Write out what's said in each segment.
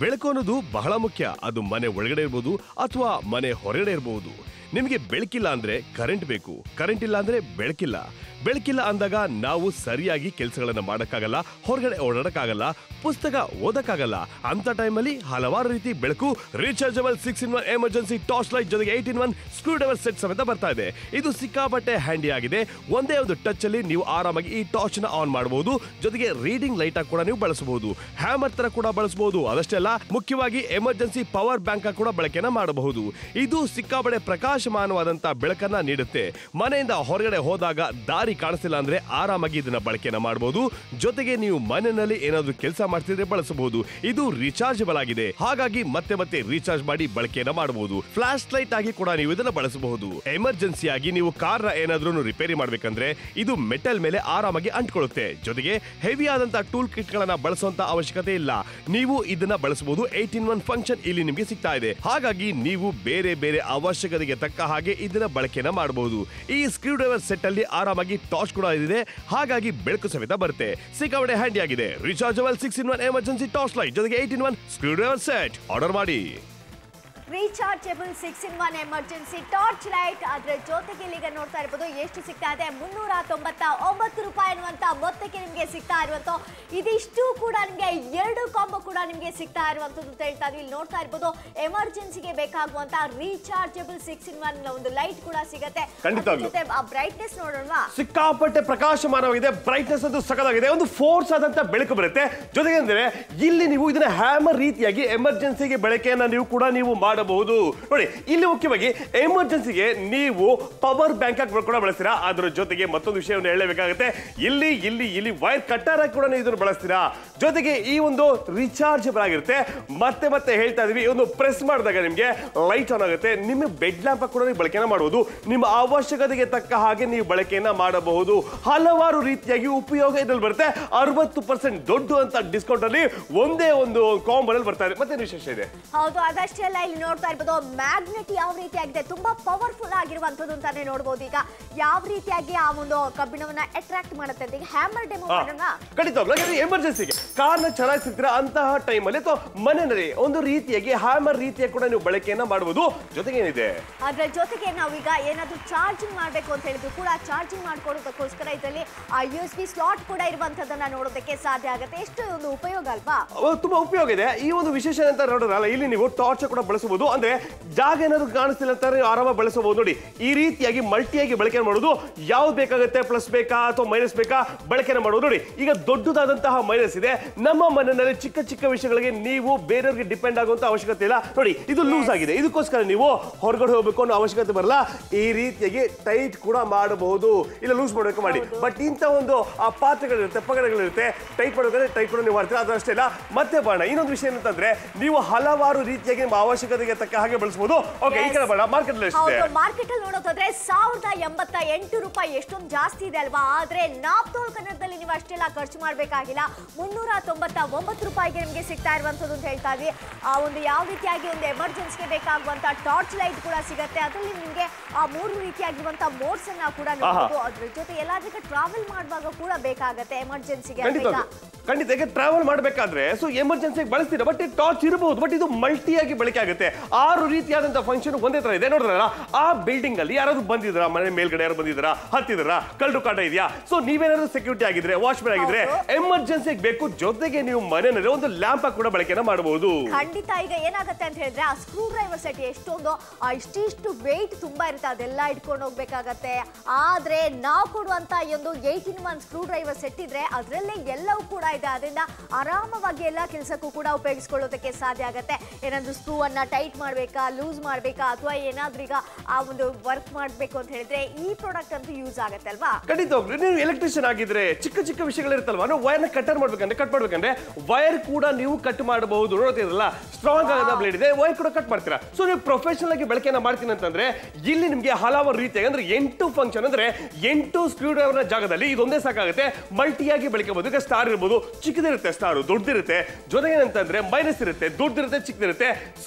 ಬೆಳಕು ಅನ್ನೋದು ಬಹಳ ಮುಖ್ಯ ಅದು ಮನೆ ಒಳಗಡೆ ಇರ್ಬೋದು ಅಥವಾ ಮನೆ ಹೊರಗಡೆ ಇರಬಹುದು ನಿಮಗೆ ಬೆಳಕಿಲ್ಲ ಅಂದ್ರೆ ಕರೆಂಟ್ ಬೇಕು ಕರೆಂಟ್ ಇಲ್ಲ ಅಂದ್ರೆ ಬೆಳಕಿಲ್ಲ ಬೆಳಕಿಲ್ಲ ಅಂದಾಗ ನಾವು ಸರಿಯಾಗಿ ಕೆಲಸಗಳನ್ನ ಮಾಡಕ್ಕಾಗಲ್ಲ ಹೊರಗಡೆ ಓಡಾಡಕ್ಕಾಗಲ್ಲ ಪುಸ್ತಕ ಓದಕ್ಕಾಗಲ್ಲ ಅಂತ ಟೈಮಲ್ಲಿ ಹಲವಾರು ರೀತಿ ಬೆಳಕು rechargeable six in one emergency torch light ಜೊತೆಗೆ eight in one screwdriver set ಸಮೇತ ಬರ್ತಾ ಇದೆ ಇದು ಸಿಕ್ಕಾಪಟ್ಟೆ ಹ್ಯಾಂಡಿ ಆಗಿದೆ ಒಂದೇ ಒಂದು ಟಚ್ ಅಲ್ಲಿ ನೀವು ಆರಾಮಾಗಿ ಈ ಟಾರ್ಚ್ ನ ಆನ್ ಮಾಡಬಹುದು ಜೊತೆಗೆ ರೀಡಿಂಗ್ ಲೈಟ್ ಆಗಿ ಕೂಡ ನೀವು ಬಳಸಬಹುದು ಹ್ಯಾಮರ್ ತರ ಕೂಡ ಬಳಸಬಹುದು ಅದಷ್ಟೇ ಅಲ್ಲ ಮುಖ್ಯವಾಗಿ ಎಮರ್ಜೆನ್ಸಿ ಪವರ್ ಬ್ಯಾಂಕ್ ಆಗಿ ಕೂಡ ಬಳಕೆನ ಮಾಡಬಹುದು ಇದು ಸಿಕ್ಕಾಪಟ್ಟೆ ಪ್ರಕಾಶಮಾನವಾದಂತ ಬೆಳಕನ್ನ ನೀಡುತ್ತೆ ಮನೆಯಿಂದ ಹೊರಗಡೆ ಹೋದಾಗ ದಾರಿ ಕಾಣಿಸ್ತಿಲ್ಲ ಅಂದ್ರೆ ಆರಾಮಾಗಿ ಇದನ್ನ ಬಳಕೆನ ಮಾಡಬಹುದು ಜೊತೆಗೆ ನೀವು ಮನೆಯಲ್ಲಿ ಏನಾದ್ರೂ ಕೆಲಸ ಮಾಡ್ತಿದ್ರೆ ಬಳಸಬಹುದು ಇದು ರಿಚಾರ್ಜಬಲ್ ಆಗಿದೆ ಹಾಗಾಗಿ ಮತ್ತೆ ಮತ್ತೆ ರೀಚಾರ್ಜ್ ಮಾಡಿ ಬಳಕೆಯನ್ನ ಮಾಡಬಹುದು ಫ್ಲಾಶ್ ಲೈಟ್ ಆಗಿ ಕೂಡ ನೀವು ಇದನ್ನ ಬಳಸಬಹುದು ಎಮರ್ಜೆನ್ಸಿ ಆಗಿ ನೀವು ಕಾರ್ ಏನಾದ್ರೂ ರಿಪೇರಿ ಮಾಡ್ಬೇಕಂದ್ರೆ ಇದು ಮೆಟಲ್ ಮೇಲೆ ಆರಾಮಾಗಿ ಅಂಟ್ಕೊಳ್ಳುತ್ತೆ ಜೊತೆಗೆ ಹೆವಿ ಆದಂತ ಟೂಲ್ ಕಿಟ್ ಗಳನ್ನ ಬಳಸುವಂತ ಅವಶ್ಯಕತೆ ಇಲ್ಲ ನೀವು ಇದನ್ನ ಬಳಸಬಹುದು ಏಟ್ ಇನ್ ಒನ್ ಫಂಕ್ಷನ್ ಇಲ್ಲಿ ನಿಮಗೆ ಸಿಗ್ತಾ ಇದೆ ಹಾಗಾಗಿ ನೀವು ಬೇರೆ ಬೇರೆ ಅವಶ್ಯಕತೆಗೆ ತಕ್ಕ ಹಾಗೆ ಇದನ್ನ ಬಳಕೆನ ಮಾಡಬಹುದು ಈ ಸ್ಕ್ರೂ ಡ್ರೈವರ್ ಸೆಟ್ ಅಲ್ಲಿ ಆರಾಮಾಗಿ ಟಾರ್ಚ್ ಕೂಡ ಇದೆ ಹಾಗಾಗಿ ಬೆಳಕು ಸಮೇತ ಬರುತ್ತೆ ಸಿಕ್ಕಾಪಟ್ಟೆ ಹ್ಯಾಂಡಿ ಆಗಿದೆ rechargeable six in one emergency torch light ಜೊತೆಗೆ eight in one screwdriver set order ಮಾಡಿ rechargeable six in one emergency torch light ಅದ್ರ ಜೊತೆಗೆ ಈಗ ನೋಡ್ತಾ ಇರ್ಬೋದು ಎಷ್ಟು ಸಿಗ್ತಾ ಇದೆ ಮುನ್ನೂರ ತೊಂಬತ್ತ ಒಂಬತ್ತು ರೂಪಾಯಿ ಅನ್ನುವಂತ ಮೊತ್ತಕ್ಕೆ ನಿಮಗೆ ಸಿಗ್ತಾ ಇರುವಂತ ಇದಿಷ್ಟು ಕೂಡ ನಿಮಗೆ ಎರಡು ಕಾಂಬೋ ಕೂಡ ನಿಮಗೆ ಸಿಗ್ತಾ ಇರುವಂತದ್ದು ಅಂತ ಹೇಳ್ತಾ ಇದ್ವಿ ಇಲ್ಲಿ ನೋಡ್ತಾ ಇರ್ಬೋದು ಎಮರ್ಜೆನ್ಸಿಗೆ ಬೇಕಾಗುವಂತ ರೀಚಾರ್ಜಬಲ್ ಸಿಕ್ಸ್ ಇನ್ ಒನ್ ಒಂದು ಲೈಟ್ ಕೂಡ ಸಿಗತ್ತೆ ಖಂಡಿತವಾಗ್ಲೂ. ಬ್ರೈಟ್ನೆಸ್ ನೋಡೋಣವಾ ಸಿಕ್ಕಾಪಟ್ಟೆ ಪ್ರಕಾಶಮಾನವಾಗಿದೆ ಬ್ರೈಟ್ನೆಸ್ ಅದು ಸಖತ್ತಾಗಿದೆ ಒಂದು ಫೋರ್ಸ್ ಆದಂತ ಬೆಳಕು ಬರುತ್ತೆ ಜೊತೆಗೆ ಅಂದ್ರೆ ಇಲ್ಲಿ ನೀವು ಇದನ್ನ ಹ್ಯಾಮರ್ ರೀತಿಯಾಗಿ ಎಮರ್ಜೆನ್ಸಿಗೆ ಬೆಳಕೆಯನ್ನ ನೀವು ಕೂಡ ನೀವು ಮಾಡಬಹುದು ನೋಡಿ ಇಲ್ಲಿ ಮುಖ್ಯವಾಗಿ ಎಮರ್ಜೆನ್ಸಿಗೆ ನೀವು ಪವರ್ ಬ್ಯಾಂಕ್ ಆಗಿ ಕೂಡ ಬಳಸ್ತೀರಾ ಅದರ ಜೊತೆಗೆ ಮತ್ತೊಂದು ವಿಷಯವನ್ನು ಹೇಳಬೇಕಾಗುತ್ತೆ ಇಲ್ಲಿ ಇಲ್ಲಿ ಇಲ್ಲಿ ವೈರ್ ಕಟ್ಟರ್ ಆಗಿ ಕೂಡ ನೀವು ಇದನ್ನು ಬಳಸ್ತೀರಾ ಜೊತೆಗೆ ಈ ಒಂದು ರಿಚಾರ್ಜಬಲ್ ಆಗಿರುತ್ತೆ ಮತ್ತೆ ಮತ್ತೆ ಹೇಳ್ತಾ ಇದೀವಿ ಒಂದು ಪ್ರೆಸ್ ಮಾಡಿದಾಗ ನಿಮಗೆ ಲೈಟ್ ಆನ್ ಆಗುತ್ತೆ ನಿಮ್ಮ ಬೆಡ್ ಲ್ಯಾಂಪ್ ಕೂಡ ನೀವು ಬಳಕೆನ ಮಾಡಬಹುದು ನಿಮ್ಮ ಅವಶ್ಯಕತೆಗೆ ತಕ್ಕ ಹಾಗೆ ನೀವು ಬಳಕೆಯನ್ನ ಮಾಡಬಹುದು ಹಲವಾರು ರೀತಿಯಾಗಿ ಉಪಯೋಗ ಇದ್ರಲ್ಲಿ ಬರುತ್ತೆ ಅರವತ್ತು ಪರ್ಸೆಂಟ್ ದೊಡ್ಡ ಅಂತ ಡಿಸ್ಕೌಂಟ್ ಅಲ್ಲಿ ಒಂದೇ ಒಂದು ಕಾಂಬಲ್ ಅಲ್ಲಿ ಬರ್ತಾ ಇದೆ ಮತ್ತೆ ವಿಶೇಷ ಇದೆ ಹೌದು ಅದಷ್ಟೇ ಅಲ್ಲ ಇಲ್ಲಿ ನೋಡ್ತಾ ಇರ್ಬೋದು ಮ್ಯಾಗ್ನೆಟ್ ಯಾವ ರೀತಿಯಾಗಿದೆ ತುಂಬಾ ಪವರ್ಫುಲ್ ಆಗಿರುವಂತದ್ದು ಅಂತಾನೆ ನೋಡ್ಬೋದು ಈಗ ಯಾವ ರೀತಿಯಾಗಿ ಆ ಒಂದು ಕಬ್ಬಿಣವನ್ನ ಅಟ್ರಾಕ್ಟ್ ಮಾಡುತ್ತೆ ಅಂತ ಈಗ ಹ್ಯಾಮರ್ ಡೆಮೋ ಮಾಡೋಣ ಖಂಡಿತವಾಗ್ಲೂ ಯಾಕಂದ್ರೆ ಎಮರ್ಜೆನ್ಸಿಗೆ ಕಾರ್ನ ಚಲಾಯಿಸ್ತಿರ್ತೀರ ಅಂತಹ ಟೈಮಲ್ಲಿ ಅಥವಾ ಮನೆಯಲ್ಲಿ ಒಂದು ರೀತಿಯಾಗಿ ಹ್ಯಾಮರ್ ರೀತಿಯ ಕೂಡ ನೀವು ಬಳಕೆಯನ್ನ ಮಾಡಬಹುದು ಜೊತೆಗೆ ಏನಿದೆ ಅದ್ರ ಜೊತೆಗೆ ನಾವೀಗ ಏನಾದ್ರೂ ಚಾರ್ಜಿಂಗ್ ಮಾಡಬೇಕು ಅಂತ ಹೇಳಿದ್ರು ಕೂಡ ಚಾರ್ಜಿಂಗ್ ಮಾಡ್ಕೊಳ್ಳೋದಕ್ಕೋಸ್ಕರ ಇದರಲ್ಲಿ ಆ ಯು ಎಸ್ ಬಿ ಸ್ಲಾಟ್ ಕೂಡ ಇರುವಂತದನ್ನ ನೋಡೋದಕ್ಕೆ ಸಾಧ್ಯ ಆಗುತ್ತೆ ಎಷ್ಟು ಒಂದು ಉಪಯೋಗ ಅಲ್ವಾ ಅವು ತುಂಬಾ ಉಪಯೋಗ ಇದೆ ಈ ಒಂದು ವಿಶೇಷ ಅಂತ ನೋಡೋದಲ್ಲ ಇಲ್ಲಿ ನೀವು ಟಾರ್ಚ್ ಕೂಡ ಬಳಸಬಹುದು ಅಂದ್ರೆ ಜಾಗ ಏನಾದ್ರು ಕಾಣಿಸ್ತಿಲ್ಲ ಅಂತ ನೀವು ಆರಾಮಾಗಿ ಬಳಸಬಹುದು ನೋಡಿ ಈ ರೀತಿಯಾಗಿ ಮಲ್ಟಿಯಾಗಿ ಬಳಕೆ ಮಾಡೋದು ಯಾವ್ದು ಬೇಕಾಗುತ್ತೆ ಪ್ಲಸ್ ಬೇಕಾ ಅಥವಾ ಮೈನಸ್ ಬೇಕಾ ಬಳಕೆನ ಮಾಡೋದು ನೋಡಿ ಈಗ ದೊಡ್ಡದಾದಂತಹ ಮೈನಸ್ ಇದೆ ನಮ್ಮ ಮನೆಯಲ್ಲಿ ಚಿಕ್ಕ ಚಿಕ್ಕ ವಿಷಯಗಳಿಗೆ ನೀವು ಬೇರೆಯವ್ರಿಗೆ ಡಿಪೆಂಡ್ ಆಗುವಂತ ಅವಶ್ಯಕತೆ ಇಲ್ಲ ನೋಡಿ ಇದು ಲೂಸ್ ಆಗಿದೆ ಇದಕ್ಕೋಸ್ಕರ ನೀವು ಹೊರಗಡೆ ಹೋಗ್ಬೇಕು ಅನ್ನೋ ಅವಶ್ಯಕತೆ ಬರಲ್ಲ ಈ ರೀತಿಯಾಗಿ ಟೈಟ್ ಕೂಡ ಮಾಡಬಹುದು ಇಲ್ಲ ಲೂಸ್ ಮಾಡಬೇಕು ಮಾಡಿ ಬಟ್ ಇಂಥ ಒಂದು ಆ ಪಾತ್ರೆಗಳಿರುತ್ತೆ ಪಗಡೆಗಳಿರುತ್ತೆ ಟೈಟ್ ಮಾಡಬೇಕಾದ್ರೆ ಟೈಟ್ ಕೂಡ ನೀವು ಮಾಡ್ತೀರಾ ಅದು ಅಷ್ಟೇ ಇಲ್ಲ ಮತ್ತೆ ಬಾಣ ಇನ್ನೊಂದು ವಿಷಯ ಏನಂತಂದ್ರೆ ನೀವು ಹಲವಾರು ರೀತಿಯಾಗಿ ನಿಮ್ಮ ಅವಶ್ಯಕತೆಗೆ ತಕ್ಕ ಹಾಗೆ ಬಳಸಬಹುದು ಓಕೆ ಈ ಕಡೆ ಬಾಣ ಮಾರ್ಕೆಟ್ ಎಷ್ಟಿದೆ ಹೌದು ಮಾರ್ಕೆಟ್ ಅಲ್ಲಿ ನೋಡೋದಾದ್ರೆ ಸಾವಿರದ ಎಂಬತ್ತ ಎಂಟು ರೂಪಾಯಿ ಎಷ್ಟೊಂದು ಜಾಸ್ತಿ ಇದೆ ಅಲ್ವಾ ಆದ್ರೆ ನಾಪ್ತೋಲ್ ಕನ್ನಡದಲ್ಲಿ ನೀವು ಅಷ್ಟೆಲ್ಲ ಖರ್ಚು ಮಾಡ್ಬೇಕಾಗಿಲ್ಲ ಮುನ್ನೂರ ತೊಂಬತ್ತ ಒಂಬತ್ತು ರೂಪಾಯಿಗೆ ನಿಮಗೆ ಸಿಗ್ತಾ ಇರುವಂತದ್ದು ಅಂತ ಹೇಳ್ತಾ ಇದ್ವಿ ಆ ಒಂದು ಯಾವ ರೀತಿಯಾಗಿ ಒಂದು ಎಮರ್ಜೆನ್ಸಿಗೆ ಬೇಕಾಗುವಂತ ಟಾರ್ಚ್ ಲೈಟ್ ಕೂಡ ಸಿಗತ್ತೆ ಅದರಲ್ಲಿ ನಿಮಗೆ ಆ ಮೂರು ರೀತಿಯಾಗಿರುವಂತ ಮೋಡ್ಸ್ ಅನ್ನ ಕೂಡ ನೋಡಬಹುದು ಅದ್ರ ಜೊತೆ ಎಲ್ಲಾದ್ರೂ ಟ್ರಾವೆಲ್ ಮಾಡುವಾಗ ಕೂಡ ಬೇಕಾಗತ್ತೆ ಎಮರ್ಜೆನ್ಸಿಗೆ ಖಂಡಿತ ಖಂಡಿತ ಈಗ ಟ್ರಾವೆಲ್ ಮಾಡಬೇಕಾದ್ರೆ ಸೊ ಎಮರ್ಜೆನ್ಸಿಗೆ ಬಳಸ್ತೀರಾ ಬಟ್ ಟಾರ್ಚ್ ಇರಬಹುದು ಬಟ್ ಇದು ಮಲ್ಟಿಯಾಗಿ ಬಳಕೆ ಆಗುತ್ತೆ ಆರು ರೀತಿಯಾದಂತಹ ಫಂಕ್ಷನ್ ಒಂದೇ ತರ ಇದೆ ನೋಡಿದ್ರಲ್ಲ ಆ ಬಿಲ್ಡಿಂಗ್ ಅಲ್ಲಿ ಯಾರಾದ್ರೂ ಬಂದಿದ್ರಾ ಮನೆ ಮೇಲ್ಗಡೆ ಯಾರು ಬಂದಿದ್ರಾ ಹತ್ತಿದ್ರಾ ಕಳ್ಳು ಕಾಟ ಇದೆಯಾ ಸೊ ನೀವೇನಾದ್ರೂ ಸೆಕ್ಯೂರಿಟಿ ಆಗಿದ್ರೆ ವಾಚ್ಮನ್ ಆಗಿದ್ರೆ ಎಮರ್ಜೆನ್ಸಿಗೆ ಬೇಕು ಜೊತೆಗೆ ನೀವು ಮನೆಯಲ್ಲಿ ಒಂದು ಲ್ಯಾಂಪ್ ಕೂಡ ಬಳಕೆನ ಮಾಡಬಹುದು ಖಂಡಿತ ಈಗ ಏನಾಗುತ್ತೆ ಅಂತ ಹೇಳಿದ್ರೆ ಆ ಸ್ಕ್ರೂ ಡ್ರೈವರ್ ಸೆಟ್ ಎಷ್ಟೊಂದು ಆ ಇಷ್ಟಿಷ್ಟು ವೆಯ್ಟ್ ತುಂಬಾ ಇರುತ್ತೆ ಅದೆಲ್ಲ ಇಟ್ಕೊಂಡು ಹೋಗ್ಬೇಕಾಗತ್ತೆ ಆದ್ರೆ ನಾವು ಕೊಡುವಂತ ಈ ಒಂದು eight in one screwdriver set ಇದ್ರೆ ಅದರಲ್ಲೇ ಎಲ್ಲವೂ ಕೂಡ ಇದೆ ಅದರಿಂದ ಆರಾಮವಾಗಿ ಎಲ್ಲ ಕೆಲಸಕ್ಕೂ ಕೂಡ ಉಪಯೋಗಿಸ್ಕೊಳ್ಳೋದಕ್ಕೆ ಸಾಧ್ಯ ಆಗುತ್ತೆ ಏನಾದ್ರೂ ಸ್ಕ್ರೂ ಅನ್ನ ಟೈಟ್ ಮಾಡ್ಬೇಕಾ ಲೂಸ್ ಮಾಡ್ಬೇಕಾ ಅಥವಾ ಏನಾದ್ರೂ ಈಗ ಆ ಒಂದು ವರ್ಕ್ ಮಾಡ್ಬೇಕು ಅಂತ ಹೇಳಿದ್ರೆ ಈ ಪ್ರಾಡಕ್ಟ್ ಅಂತೂ ಯೂಸ್ ಆಗುತ್ತೆ ಅಲ್ವಾ ಖಂಡಿತವಾಗ್ಲು ನೀವು ಎಲೆಕ್ಟ್ರಿಷಿಯನ್ ಆಗಿದ್ರೆ ಚಿಕ್ಕ ಚಿಕ್ಕ ವಿಷಯಗಳಿರುತ್ತಲ್ವಾ ನೀವು ವೈರ್ನ ಕಟ್ಟರ್ ಮಾಡ್ಬೇಕಂದ್ರೆ ಕಟ್ ಮಾಡ್ಬೇಕಂದ್ರೆ ವೈರ್ ಕೂಡ ನೀವು ಕಟ್ ಮಾಡಬಹುದು ನೋಡ್ತಿರಲ್ಲ ಸ್ಟ್ರಾಂಗ್ ಆದ ಬ್ಲೇಡ್ ಇದೆ ವೈರ್ ಕೂಡ ಕಟ್ ಮಾಡ್ತೀರಾ ಸೊ ನೀವು ಪ್ರೊಫೆಷನಲ್ ಆಗಿ ಬಳಕೆನ ಮಾಡ್ತೀನಿ ಅಂತಂದ್ರೆ ಇಲ್ಲಿ ನಿಮಗೆ ಹಲವಾರು ರೀತಿಯಾಗಿ ಅಂದ್ರೆ ಎಂಟು ಫಂಕ್ಷನ್ ಅಂದ್ರೆ ಎಂಟು ಸ್ಕ್ರೂ ಡ್ರೈವರ್ನ ಜಾಗದಲ್ಲಿ ಇದೊಂದೇ ಸಾಕಾಗುತ್ತೆ ಮಲ್ಟಿಯಾಗಿ ಬಳಕೆಬಹುದು ಈಗ ಸ್ಟಾರ್ ಇರ್ಬೋದು ಚಿಕ್ಕದಿರುತ್ತೆ ಸ್ಟಾರ್ ದೊಡ್ಡದಿರುತ್ತೆ ಜೊತೆಗೆ ಏನಂತಂದ್ರೆ ಮೈನಸ್ ಇರುತ್ತೆ ದೊಡ್ಡದಿರುತ್ತೆ ಚಿಕ್ಕದಿರುತ್ತೆ ಸೊ ನೀವೇನ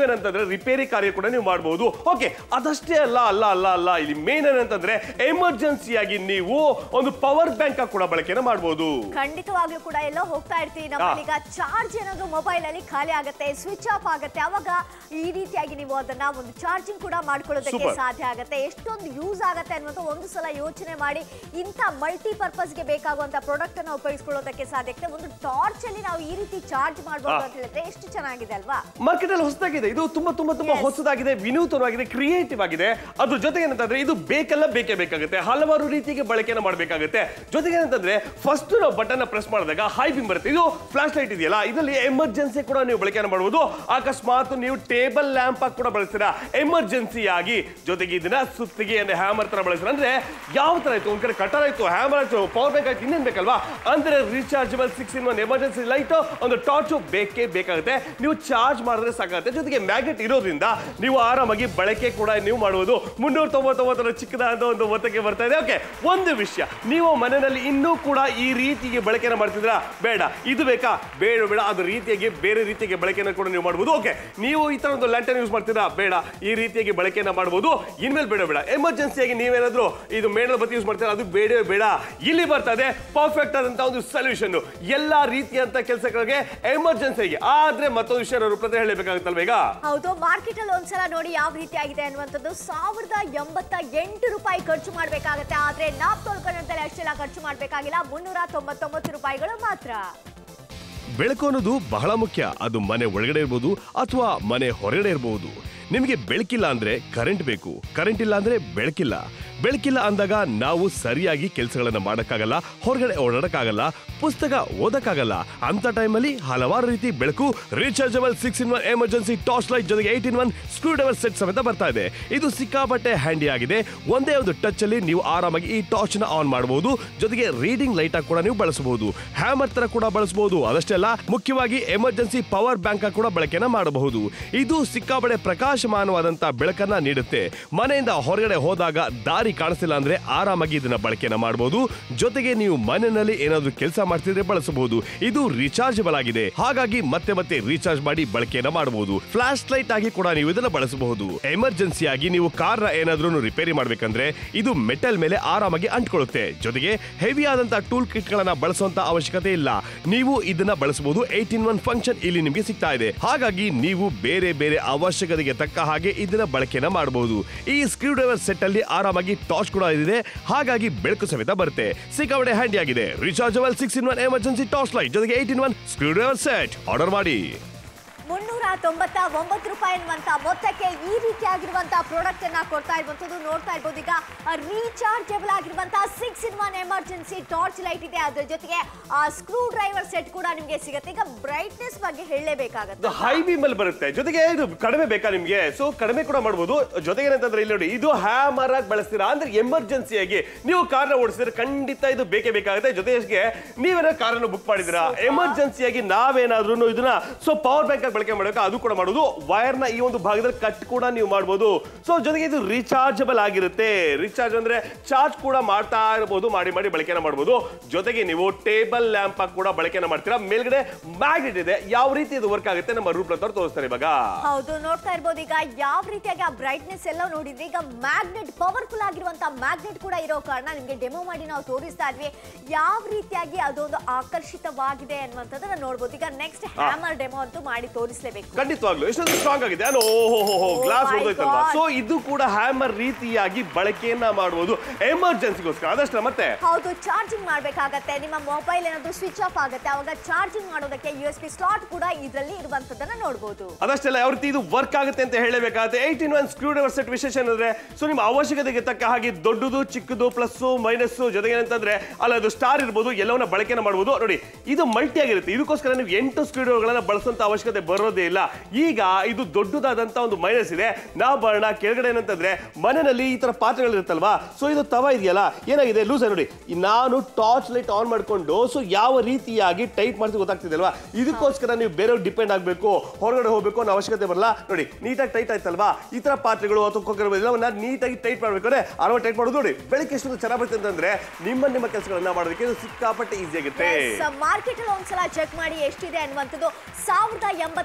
ನೀವೇನಂತಂದ್ರೆ ರಿಪೇರಿ ಕಾರ್ಯ ಕೂಡ ನೀವು ಮಾಡಬಹುದು ಓಕೆ ಅದಷ್ಟೇ ಅಲ್ಲ ಅಲ್ಲ ಅಲ್ಲ ಅಲ್ಲ ಇಲ್ಲಿ ಮೇನ್ ಏನಂತಂದ್ರೆ ಎಮರ್ಜೆನ್ಸಿಯಾಗಿ ನೀವು ಒಂದು ಪವರ್ ಬ್ಯಾಂಕ್ ಕೂಡ ಬಳಕೆನ ಮಾಡಬಹುದು ಖಂಡಿತವಾಗ್ಲೂ ಕೂಡ ಎಲ್ಲೋ ಹೋಗ್ತಾ ಇರ್ತೀವಿ ನಮ್ಮಲ್ಲಿ ಈಗ ಚಾರ್ಜ್ ಏನಾದ್ರು ಮೊಬೈಲ್ ಅಲ್ಲಿ ಖಾಲಿ ಆಗುತ್ತೆ ಸ್ವಿಚ್ ಆಫ್ ಆಗುತ್ತೆ ಅವಾಗ ಈ ರೀತಿಯಾಗಿ ನೀವು ಅದನ್ನ ಒಂದು ಚಾರ್ಜಿಂಗ್ ಕೂಡ ಮಾಡ್ಕೊಳ್ಳೋದಕ್ಕೆ Super. ಸಾಧ್ಯ ಆಗುತ್ತೆ ಎಷ್ಟೊಂದು ಯೂಸ್ ಆಗುತ್ತೆ ಅನ್ನುವಂಥ ಒಂದು ಸಲ ಯೋಚನೆ ಮಾಡಿ ಇಂಥ ಮಲ್ಟಿ ಪರ್ಪಸ್ಗೆ ಬೇಕಾಗುವಂತ ಪ್ರಾಡಕ್ಟ್ ಅನ್ನ ಉಪಯೋಗಿಸ್ಕೊಳ್ಳೋದಕ್ಕೆ ಸಾಧ್ಯ ಆಗುತ್ತೆ ಒಂದು ಟಾರ್ಚ್ ಅಲ್ಲಿ ನಾವು ಈ ರೀತಿ ಚಾರ್ಜ್ ಮಾಡಬಹುದು ಆ. ಅಂತ ಹೇಳಿದ್ರೆ ಎಷ್ಟು ಚೆನ್ನಾಗಿದೆ ಅಲ್ವಾ ಮಾರ್ಕೆಟ್ ಅಲ್ಲಿ ಹೊಸದಾಗಿದೆ ಇದು ತುಂಬಾ ತುಂಬಾ ತುಂಬಾ Yes. ಹೊಸದಾಗಿದೆ ವಿನೂತನವಾಗಿದೆ ಕ್ರಿಯೇಟಿವ್ ಆಗಿದೆ ಅದ್ರ ಜೊತೆಗೆ ಏನಂತಂದ್ರೆ ಇದು ಬೇಕಲ್ಲ ಬೇಕೇ ಬೇಕಾಗುತ್ತೆ ಹಲವಾರು ರೀತಿಗೆ ಬಳಕೆನ ಮಾಡಬೇಕಾಗುತ್ತೆ ಜೊತೆಗೆ ಏನಂತಂದ್ರೆ ಫಸ್ಟ್ ನಾವು ಬಟನ್ ಪ್ರೆಸ್ ಮಾಡಿದಾಗ ಹೈ ಬಿಮ್ ಬರುತ್ತೆ ಇದು ಫ್ಲಾಶ್ ಲೈಟ್ ಇದೆಯಲ್ಲ ಇದರಲ್ಲಿ ಎಮರ್ಜೆನ್ಸಿ ಕೂಡ ನೀವು ಬಳಕೆನ ಮಾಡಬಹುದು ಅಕಸ್ಮಾತ್ ನೀವು ಟೇಬಲ್ ಲ್ಯಾಂಪ್ ಆಗಿ ಕೂಡ ಬಳಸ್ತೀರಾ ಎಮರ್ಜೆನ್ಸಿ ಆಗಿ ಜೊತೆಗೆ ಇದನ್ನ ಸುತ್ತಿಗೆ ಅಂದ್ರೆ ಹ್ಯಾಮರ್ ತರ ಬಳಸ್ತೀರಾ ಅಂದ್ರೆ ಯಾವ ತರ ಆಯ್ತು ಒಂದ್ ಕಡೆ ಕಟರ್ ಆಯ್ತು ಹ್ಯಾಮರ್ ಆಯ್ತು ಪವರ್ ಬ್ಯಾಂಕ್ ಆಯ್ತು ಇನ್ನೇನ್ ಬೇಕಲ್ವಾ ಅಂದ್ರೆ rechargeable six in one emergency light ಒಂದು ಟಾರ್ಚ್ ಬೇಕೇ ಬೇಕಾಗುತ್ತೆ ನೀವು ಚಾರ್ಜ್ ಮಾಡಿದ್ರೆ ಸಾಕಾಗುತ್ತೆ ಜೊತೆಗೆ ಮ್ಯಾಗ್ನೆಟ್ ಇರೋದ್ರಿಂದ ನೀವು ಆರಾಮಾಗಿ ಬಳಕೆ ಕೂಡ ನೀವು ಮಾಡುವುದು ಮುನ್ನೂರ ತೊಂಬತ್ತೊಂಬತ್ತರ ಚಿಕ್ಕದಾದ ಒಂದು ಮೊತ್ತಕ್ಕೆ ಬರ್ತಾ ಇದೆ ಓಕೆ ಒಂದು ವಿಷಯ ನೀವು ಮನೆಯಲ್ಲಿ ಇನ್ನೂ ಕೂಡ ಈ ರೀತಿಗೆ ಬಳಕೆನ ಮಾಡ್ತಿದ್ರಾ ಬೇಡ ಇದು ಬೇಕಾ ಬೇಡ ಬೇಡ ಅದು ರೀತಿಯಾಗಿ ಬೇರೆ ರೀತಿಯಾಗಿ ಬಳಕೆನ ಕೂಡ ನೀವು ಮಾಡಬಹುದು ಓಕೆ ನೀವು ಈ ತರ ಒಂದು ಲ್ಯಾಂಟನ್ ಯೂಸ್ ಮಾಡ್ತೀರಾ ಬೇಡ ಈ ರೀತಿಯಾಗಿ ಬಳಕೆನ ಮಾಡಬಹುದು ಇನ್ಮೇಲೆ ಬೇಡ ಬೇಡ ಎಮರ್ಜೆನ್ಸಿಯಾಗಿ ನೀವೇನಾದ್ರೂ ಇದು ಮೇಣದ ಬತ್ತಿ ಯೂಸ್ ಮಾಡ್ತೀರಾ ಅದು ಬೇಡವೇ ಬೇಡ ಇಲ್ಲಿ ಬರ್ತಾ ಇದೆ ಪರ್ಫೆಕ್ಟ್ ಆದಂತ ಒಂದು ಸೊಲ್ಯೂಷನ್ ಎಲ್ಲಾ ರೀತಿಯಂತ ಕೆಲಸಗಳಿಗೆ ಎಮರ್ಜೆನ್ಸಿಗೆ ಆದ್ರೆ ಮತ್ತೊಂದು ವಿಷಯ ನಾನು ಪ್ರತಿ ಹೇಳಬೇಕಾಗುತ್ತಲ್ವ ಈಗ ಹೌದು ಮಾರ್ಕೆಟ್ ಅಲ್ಲಿ ಒಂದ್ಸಲ ನೋಡಿ ಯಾವ ರೀತಿ ಆಗಿದೆ ಅನ್ನುವಂಥದ್ದು ಸಾವಿರದ ಎಂಬತ್ತ ಎಂಟು ರೂಪಾಯಿ ಖರ್ಚು ಮಾಡ್ಬೇಕಾಗತ್ತೆ ಆದ್ರೆ ನಾಪ್ ತೊಳ್ಕೊಂಡಂತಲ್ಲಿ ಅಷ್ಟೆಲ್ಲ ಖರ್ಚು ಮಾಡ್ಬೇಕಾಗಿಲ್ಲ ಮುನ್ನೂರ ತೊಂಬತ್ತೊಂಬತ್ತು ರೂಪಾಯಿಗಳು ಮಾತ್ರ ಬೆಳಕು ಅನ್ನೋದು ಬಹಳ ಮುಖ್ಯ ಅದು ಮನೆ ಒಳಗಡೆ ಇರ್ಬೋದು ಅಥವಾ ಮನೆ ಹೊರಗಡೆ ಇರಬಹುದು ನಿಮಗೆ ಬೆಳಕಿಲ್ಲ ಅಂದ್ರೆ ಕರೆಂಟ್ ಬೇಕು ಕರೆಂಟ್ ಇಲ್ಲ ಅಂದ್ರೆ ಬೆಳಕಿಲ್ಲ ಬೆಳಕಿಲ್ಲ ಅಂದಾಗ ನಾವು ಸರಿಯಾಗಿ ಕೆಲಸಗಳನ್ನ ಮಾಡಕ್ಕಾಗಲ್ಲ ಹೊರಗಡೆ ಓಡಾಡಕ್ಕಾಗಲ್ಲ ಪುಸ್ತಕ ಓದಕ್ಕಾಗಲ್ಲ ಅಂತ ಟೈಮಲ್ಲಿ ಹಲವಾರು ರೀತಿ ಬೆಳಕು rechargeable six in one emergency torch light ಜೊತೆಗೆ eight in one screwdriver set ಸಮೇತ ಬರ್ತಾ ಇದೆ ಇದು ಸಿಕ್ಕಾಪಟ್ಟೆ ಹ್ಯಾಂಡಿ ಆಗಿದೆ ಒಂದೇ ಒಂದು ಟಚ್ ಅಲ್ಲಿ ನೀವು ಆರಾಮಾಗಿ ಈ ಟಾರ್ಚ್ ನ ಆನ್ ಮಾಡಬಹುದು ಜೊತೆಗೆ ರೀಡಿಂಗ್ ಲೈಟ್ ಆಗಿ ಕೂಡ ನೀವು ಬಳಸಬಹುದು ಹ್ಯಾಮರ್ ತರ ಕೂಡ ಬಳಸಬಹುದು ಅದಷ್ಟೇ ಅಲ್ಲ ಮುಖ್ಯವಾಗಿ ಎಮರ್ಜೆನ್ಸಿ ಪವರ್ ಬ್ಯಾಂಕ್ ಆಗಿ ಕೂಡ ಬಳಕೆನ ಮಾಡಬಹುದು ಇದು ಸಿಕ್ಕಾಪಟ್ಟೆ ಪ್ರಕಾಶಮಾನವಾದಂತ ಬೆಳಕನ್ನ ನೀಡುತ್ತೆ ಮನೆಯಿಂದ ಹೊರಗಡೆ ಹೋದಾಗ ದಾರಿ ಕಾಣಿಸ್ತಿಲ್ಲ ಅಂದ್ರೆ ಆರಾಮಾಗಿ ಇದನ್ನ ಬಳಕೆನ ಮಾಡಬಹುದು ಜೊತೆಗೆ ನೀವು ಮನೆಯಲ್ಲಿ ಏನಾದ್ರೂ ಕೆಲಸ ಮಾಡ್ತಿದ್ರೆ ಬಳಸಬಹುದು ಇದು ರೀಚಾರ್ಜಬಲ್ ಆಗಿದೆ ಹಾಗಾಗಿ ಮತ್ತೆ ಮತ್ತೆ ರೀಚಾರ್ಜ್ ಮಾಡಿ ಬಳಕೆನ ಮಾಡಬಹುದು ಫ್ಲಾಶ್ ಲೈಟ್ ಆಗಿ ಕೂಡ ನೀವು ಇದನ್ನ ಬಳಸಬಹುದು ಎಮರ್ಜೆನ್ಸಿ ಆಗಿ ನೀವು ಕಾರ್ ಏನಾದ್ರೂ ರಿಪೇರಿ ಮಾಡ್ಬೇಕಂದ್ರೆ ಇದು ಮೆಟಲ್ ಮೇಲೆ ಆರಾಮಾಗಿ ಅಂಟ್ಕೊಳ್ಳುತ್ತೆ ಜೊತೆಗೆ ಹೆವಿ ಆದಂತ ಟೂಲ್ ಕಿಟ್ ಗಳನ್ನ ಬಳಸುವಂತ ಅವಶ್ಯಕತೆ ಇಲ್ಲ ನೀವು ಇದನ್ನ ಬಳಸಬಹುದು ಏಟ್ ಇನ್ ಒನ್ ಫಂಕ್ಷನ್ ಇಲ್ಲಿ ನಿಮಗೆ ಸಿಗ್ತಾ ಇದೆ ಹಾಗಾಗಿ ನೀವು ಬೇರೆ ಬೇರೆ ಅವಶ್ಯಕತೆಗೆ ತಕ್ಕ ಹಾಗೆ ಇದನ್ನ ಬಳಕೆನ ಮಾಡಬಹುದು ಈ ಸ್ಕ್ರೂ ಡ್ರೈವರ್ ಸೆಟ್ ಅಲ್ಲಿ ಆರಾಮಾಗಿ ಟಾರ್ಚ್ ಕೂಡ ಇದೆ ಹಾಗಾಗಿ ಬೆಳಕು ಸಮೇತ ಬರುತ್ತೆ ಸಿಕ್ಕಾಪಟ್ಟೆ ಹ್ಯಾಂಡಿ ಆಗಿದೆ rechargeable six in one emergency torch light ಜೊತೆಗೆ eight in one screwdriver set order ಮಾಡಿ ಮುನ್ನೂರ ತೊಂಬತ್ತ ಒಂಬತ್ತು ರೂಪಾಯಿ ಅನ್ನುವಂತ ಮೊತ್ತಕ್ಕೆ ಈ ರೀತಿಯಾಗಿರುವಂತಹ ಪ್ರಾಡಕ್ಟ್ ಅನ್ನ ಕೊಡ್ತಾ ಇರುವಂತದ್ದು ನೋಡ್ತಾ ಇರ್ಬೋದು ಈಗ ರೀಚಾರ್ಜಬಲ್ ಆಗಿರುವಂತಹ six in one emergency torch light ಇದೆ ಅದ್ರ ಜೊತೆಗೆ ಸ್ಕ್ರೂ ಡ್ರೈವರ್ ಸೆಟ್ ಕೂಡ ನಿಮಗೆ ಸಿಗುತ್ತೆ ಈಗ ಬ್ರೈಟ್ನೆಸ್ ಬಗ್ಗೆ ಹೇಳಲೇಬೇಕಾಗತ್ತೆ ಹೈ ಬೀಮ್ ಅಲ್ಲಿ ಬರುತ್ತೆ ಜೊತೆಗೆ ಇದು ಕಡಿಮೆ ಬೇಕಾ ನಿಮ್ಗೆ ಸೊ ಕಡಿಮೆ ಕೂಡ ಮಾಡಬಹುದು ಜೊತೆಗೆ ಏನಂತಂದ್ರೆ ಇಲ್ಲಿ ನೋಡಿ ಇದು ಹ್ಯಾಮರ್ ಆಗಿ ಬಳಸ್ತೀರಾ ಅಂದ್ರೆ ಎಮರ್ಜೆನ್ಸಿ ಆಗಿ ನೀವು ಕಾರ್ನ ಓಡಿಸಿದ್ರೆ ಖಂಡಿತ ಇದು ಬೇಕೇ ಬೇಕಾಗುತ್ತೆ ಜೊತೆಗೆ ನೀವೇನೋ ಕಾರನ್ನು ಬುಕ್ ಮಾಡಿದಿರಾ ಎಮರ್ಜೆನ್ಸಿ ಆಗಿ ನಾವೇನಾದ್ರೂ ಇದನ್ನ ಸೊ ಪವರ್ ಬ್ಯಾಂಕ್ ಆಗಿ ಬಳಕೆ ಮಾಡಬೇಕು ಅದು ಕೂಡ ಮಾಡೋದು ವೈರ್ ನ ಈ ಒಂದು ಭಾಗದಲ್ಲಿ ಕಟ್ ಕೂಡ ನೀವು ಮಾಡಬಹುದು ಸೊ ಜೊತೆಗೆ ಇದು ರೀಚಾರ್ಜಬಲ್ ಆಗಿರುತ್ತೆ ರೀಚಾರ್ಜ್ ಅಂದ್ರೆ ಚಾರ್ಜ್ ಕೂಡ ಮಾಡ್ತಾ ಇರಬಹುದು ಮಾಡಿ ಮಾಡಿ ಬಳಕೆನ ಮಾಡಬಹುದು ಜೊತೆಗೆ ನೀವು ಟೇಬಲ್ ಲ್ಯಾಂಪ್ ಆಗಿ ಕೂಡ ಬಳಕೆನ ಮಾಡ್ತೀರಾ ಮೇಲ್ಗಡೆ ಮ್ಯಾಗ್ನೆಟ್ ಇದೆ ಯಾವ ರೀತಿ ಇದು ವರ್ಕ್ ಆಗುತ್ತೆ ನಮ್ಮ ರೂಪ್ಲತ್ ಅವ್ರು ತೋರಿಸ್ತಾರೆ ಇವಾಗ ಹೌದು ನೋಡ್ತಾ ಇರ್ಬೋದು ಈಗ ಯಾವ ರೀತಿಯಾಗಿ ಆ ಬ್ರೈಟ್ನೆಸ್ ಎಲ್ಲ ನೋಡಿದ್ರೆ ಈಗ ಮ್ಯಾಗ್ನೆಟ್ ಪವರ್ಫುಲ್ ಆಗಿರುವಂತ ಮ್ಯಾಗ್ನೆಟ್ ಕೂಡ ಇರೋ ಕಾರಣ ನಿಮ್ಗೆ ಡೆಮೋ ಮಾಡಿ ನಾವು ತೋರಿಸ್ತಾ ಇದ್ವಿ ಯಾವ ರೀತಿಯಾಗಿ ಅದೊಂದು ಆಕರ್ಷಿತವಾಗಿದೆ ಅನ್ನುವಂಥದ್ದನ್ನ ನೋಡ್ಬೋದು ಈಗ ನೆಕ್ಸ್ಟ್ ಹ್ಯಾಮರ್ ಡೆಮೋ ಅಂತೂ ಮಾಡಿ ತೋರಿಸ್ಲೇಬೇಕು ಖಂಡಿತವಾಗ್ಲು ಎಷ್ಟೊಂದು ಸ್ಟ್ರಾಂಗ್ ಆಗಿದೆ ಅನೋ ಓಹೋ ಗ್ಲಾಸ್ my ಹೊಡೆದೋಯ್ತಲ್ವಾ God. ಸೊ ಇದು ಕೂಡ ಹ್ಯಾಮರ್ ರೀತಿಯಾಗಿ ಬಳಕೆಯನ್ನ ಮಾಡುವುದು ಎಮರ್ಜೆನ್ಸಿಗೋಸ್ಕರ ಅದಷ್ಟೇ ಮತ್ತೆ ಹೌದು ಚಾರ್ಜಿಂಗ್ ಮಾಡ್ಬೇಕಾಗತ್ತೆ ನಿಮ್ಮ ಮೊಬೈಲ್ ಏನಾದ್ರು ಸ್ವಿಚ್ ಆಫ್ ಆಗುತ್ತೆ ಅವಾಗ ಚಾರ್ಜಿಂಗ್ ಮಾಡೋದಕ್ಕೆ ಯು ಎಸ್ ಪಿ ಸ್ಲಾಟ್ ಕೂಡ ಇದರಲ್ಲಿ ಇರುವಂತದನ್ನ ನೋಡಬಹುದು ಅದಷ್ಟೆಲ್ಲ ಯಾವ ರೀತಿ ಇದು ವರ್ಕ್ ಆಗುತ್ತೆ ಅಂತ ಹೇಳಬೇಕಾಗುತ್ತೆ eight in one screwdriver set ವಿಶೇಷ ಏನಂದ್ರೆ ಸೊ ನಿಮ್ಮ ಅವಶ್ಯಕತೆಗೆ ತಕ್ಕ ಹಾಗೆ ದೊಡ್ಡದು ಚಿಕ್ಕದು ಪ್ಲಸ್ ಮೈನಸ್ ಜೊತೆಗೆ ಏನಂತಂದ್ರೆ ಅಲ್ಲ ಅದು ಸ್ಟಾರ್ ಇರ್ಬೋದು ಎಲ್ಲವನ್ನ ಬಳಕೆನ ಮಾಡಬಹುದು ನೋಡಿ ಇದು ಮಲ್ಟಿ ಆಗಿರುತ್ತೆ ಇದಕ್ಕೋಸ್ಕರ ನೀವು ಎಂಟು ಸ್ಕ್ರೂ ಡ್ರೈವರ್ಗಳನ್ನ ಬಳಸುವಂತ ಅವಶ್ಯಕತೆ ಬರೋದೇ ಇಲ್ಲ ಈಗ ಇದು ದೊಡ್ಡದಾದಂತ ಒಂದು ಮೈನಸ್ ಇದೆ ನಾವು ಬರೋಣ ಕೆಳಗಡೆ ಏನಂತಂದ್ರೆ ಮನೆಯಲ್ಲಿ ಈ ತರ ಪಾತ್ರೆಗಳಿರುತ್ತಲ್ವಾ ಸೊ ಇದು ತವ ಇದೆಯಲ್ಲ ಏನಾಗಿದೆ ಲೂಸ್ ನೋಡಿ ಈ ನಾನು ಟಾರ್ಚ್ ಲೈಟ್ ಆನ್ ಮಾಡ್ಕೊಂಡು ಸೊ ಯಾವ ರೀತಿಯಾಗಿ ಟೈಟ್ ಮಾಡ್ತೀವಿ ಗೊತ್ತಾಗ್ತಿದೆ ಅಲ್ವಾ ಇದಕ್ಕೋಸ್ಕರ ನೀವು ಬೇರೆಯವ್ರು ಡಿಪೆಂಡ್ ಆಗಬೇಕು ಹೊರಗಡೆ ಹೋಗ್ಬೇಕು ಅನ್ನೋ ಅವಶ್ಯಕತೆ ಬರಲ್ಲ ನೋಡಿ ನೀಟಾಗಿ ಟೈಟ್ ಆಯ್ತಲ್ವಾ ಈ ತರ ಪಾತ್ರೆಗಳು ಅಥವಾ ಕುಕ್ಕರ್ ಎಲ್ಲವನ್ನ ನೀಟಾಗಿ ಟೈಟ್ ಮಾಡ್ಬೇಕಾದ್ರೆ ಆರಾಮ ಟೈಟ್ ಮಾಡೋದು ನೋಡಿ ಬೆಳಗ್ಗೆ ಎಷ್ಟು ಚೆನ್ನಾಗಿ ಬರುತ್ತೆ ಅಂತಂದ್ರೆ ನಿಮ್ಮ ನಿಮ್ಮ ಕೆಲಸಗಳನ್ನ ಮಾಡೋದಕ್ಕೆ ಇದು ಸಿಕ್ಕಾಪಟ್ಟೆ ಈಸಿ ಆಗುತ್ತೆ ಮಾರ್ಕೆಟ್ ಅಲ್ಲಿ ಒಂದ್ಸಲ ಚೆಕ್ ಮಾಡಿ ಎಷ್ಟಿದೆ ಅನ್ನುವಂಥದ್ದು ಸಾವಿರದ ಎಂಬತ್ತ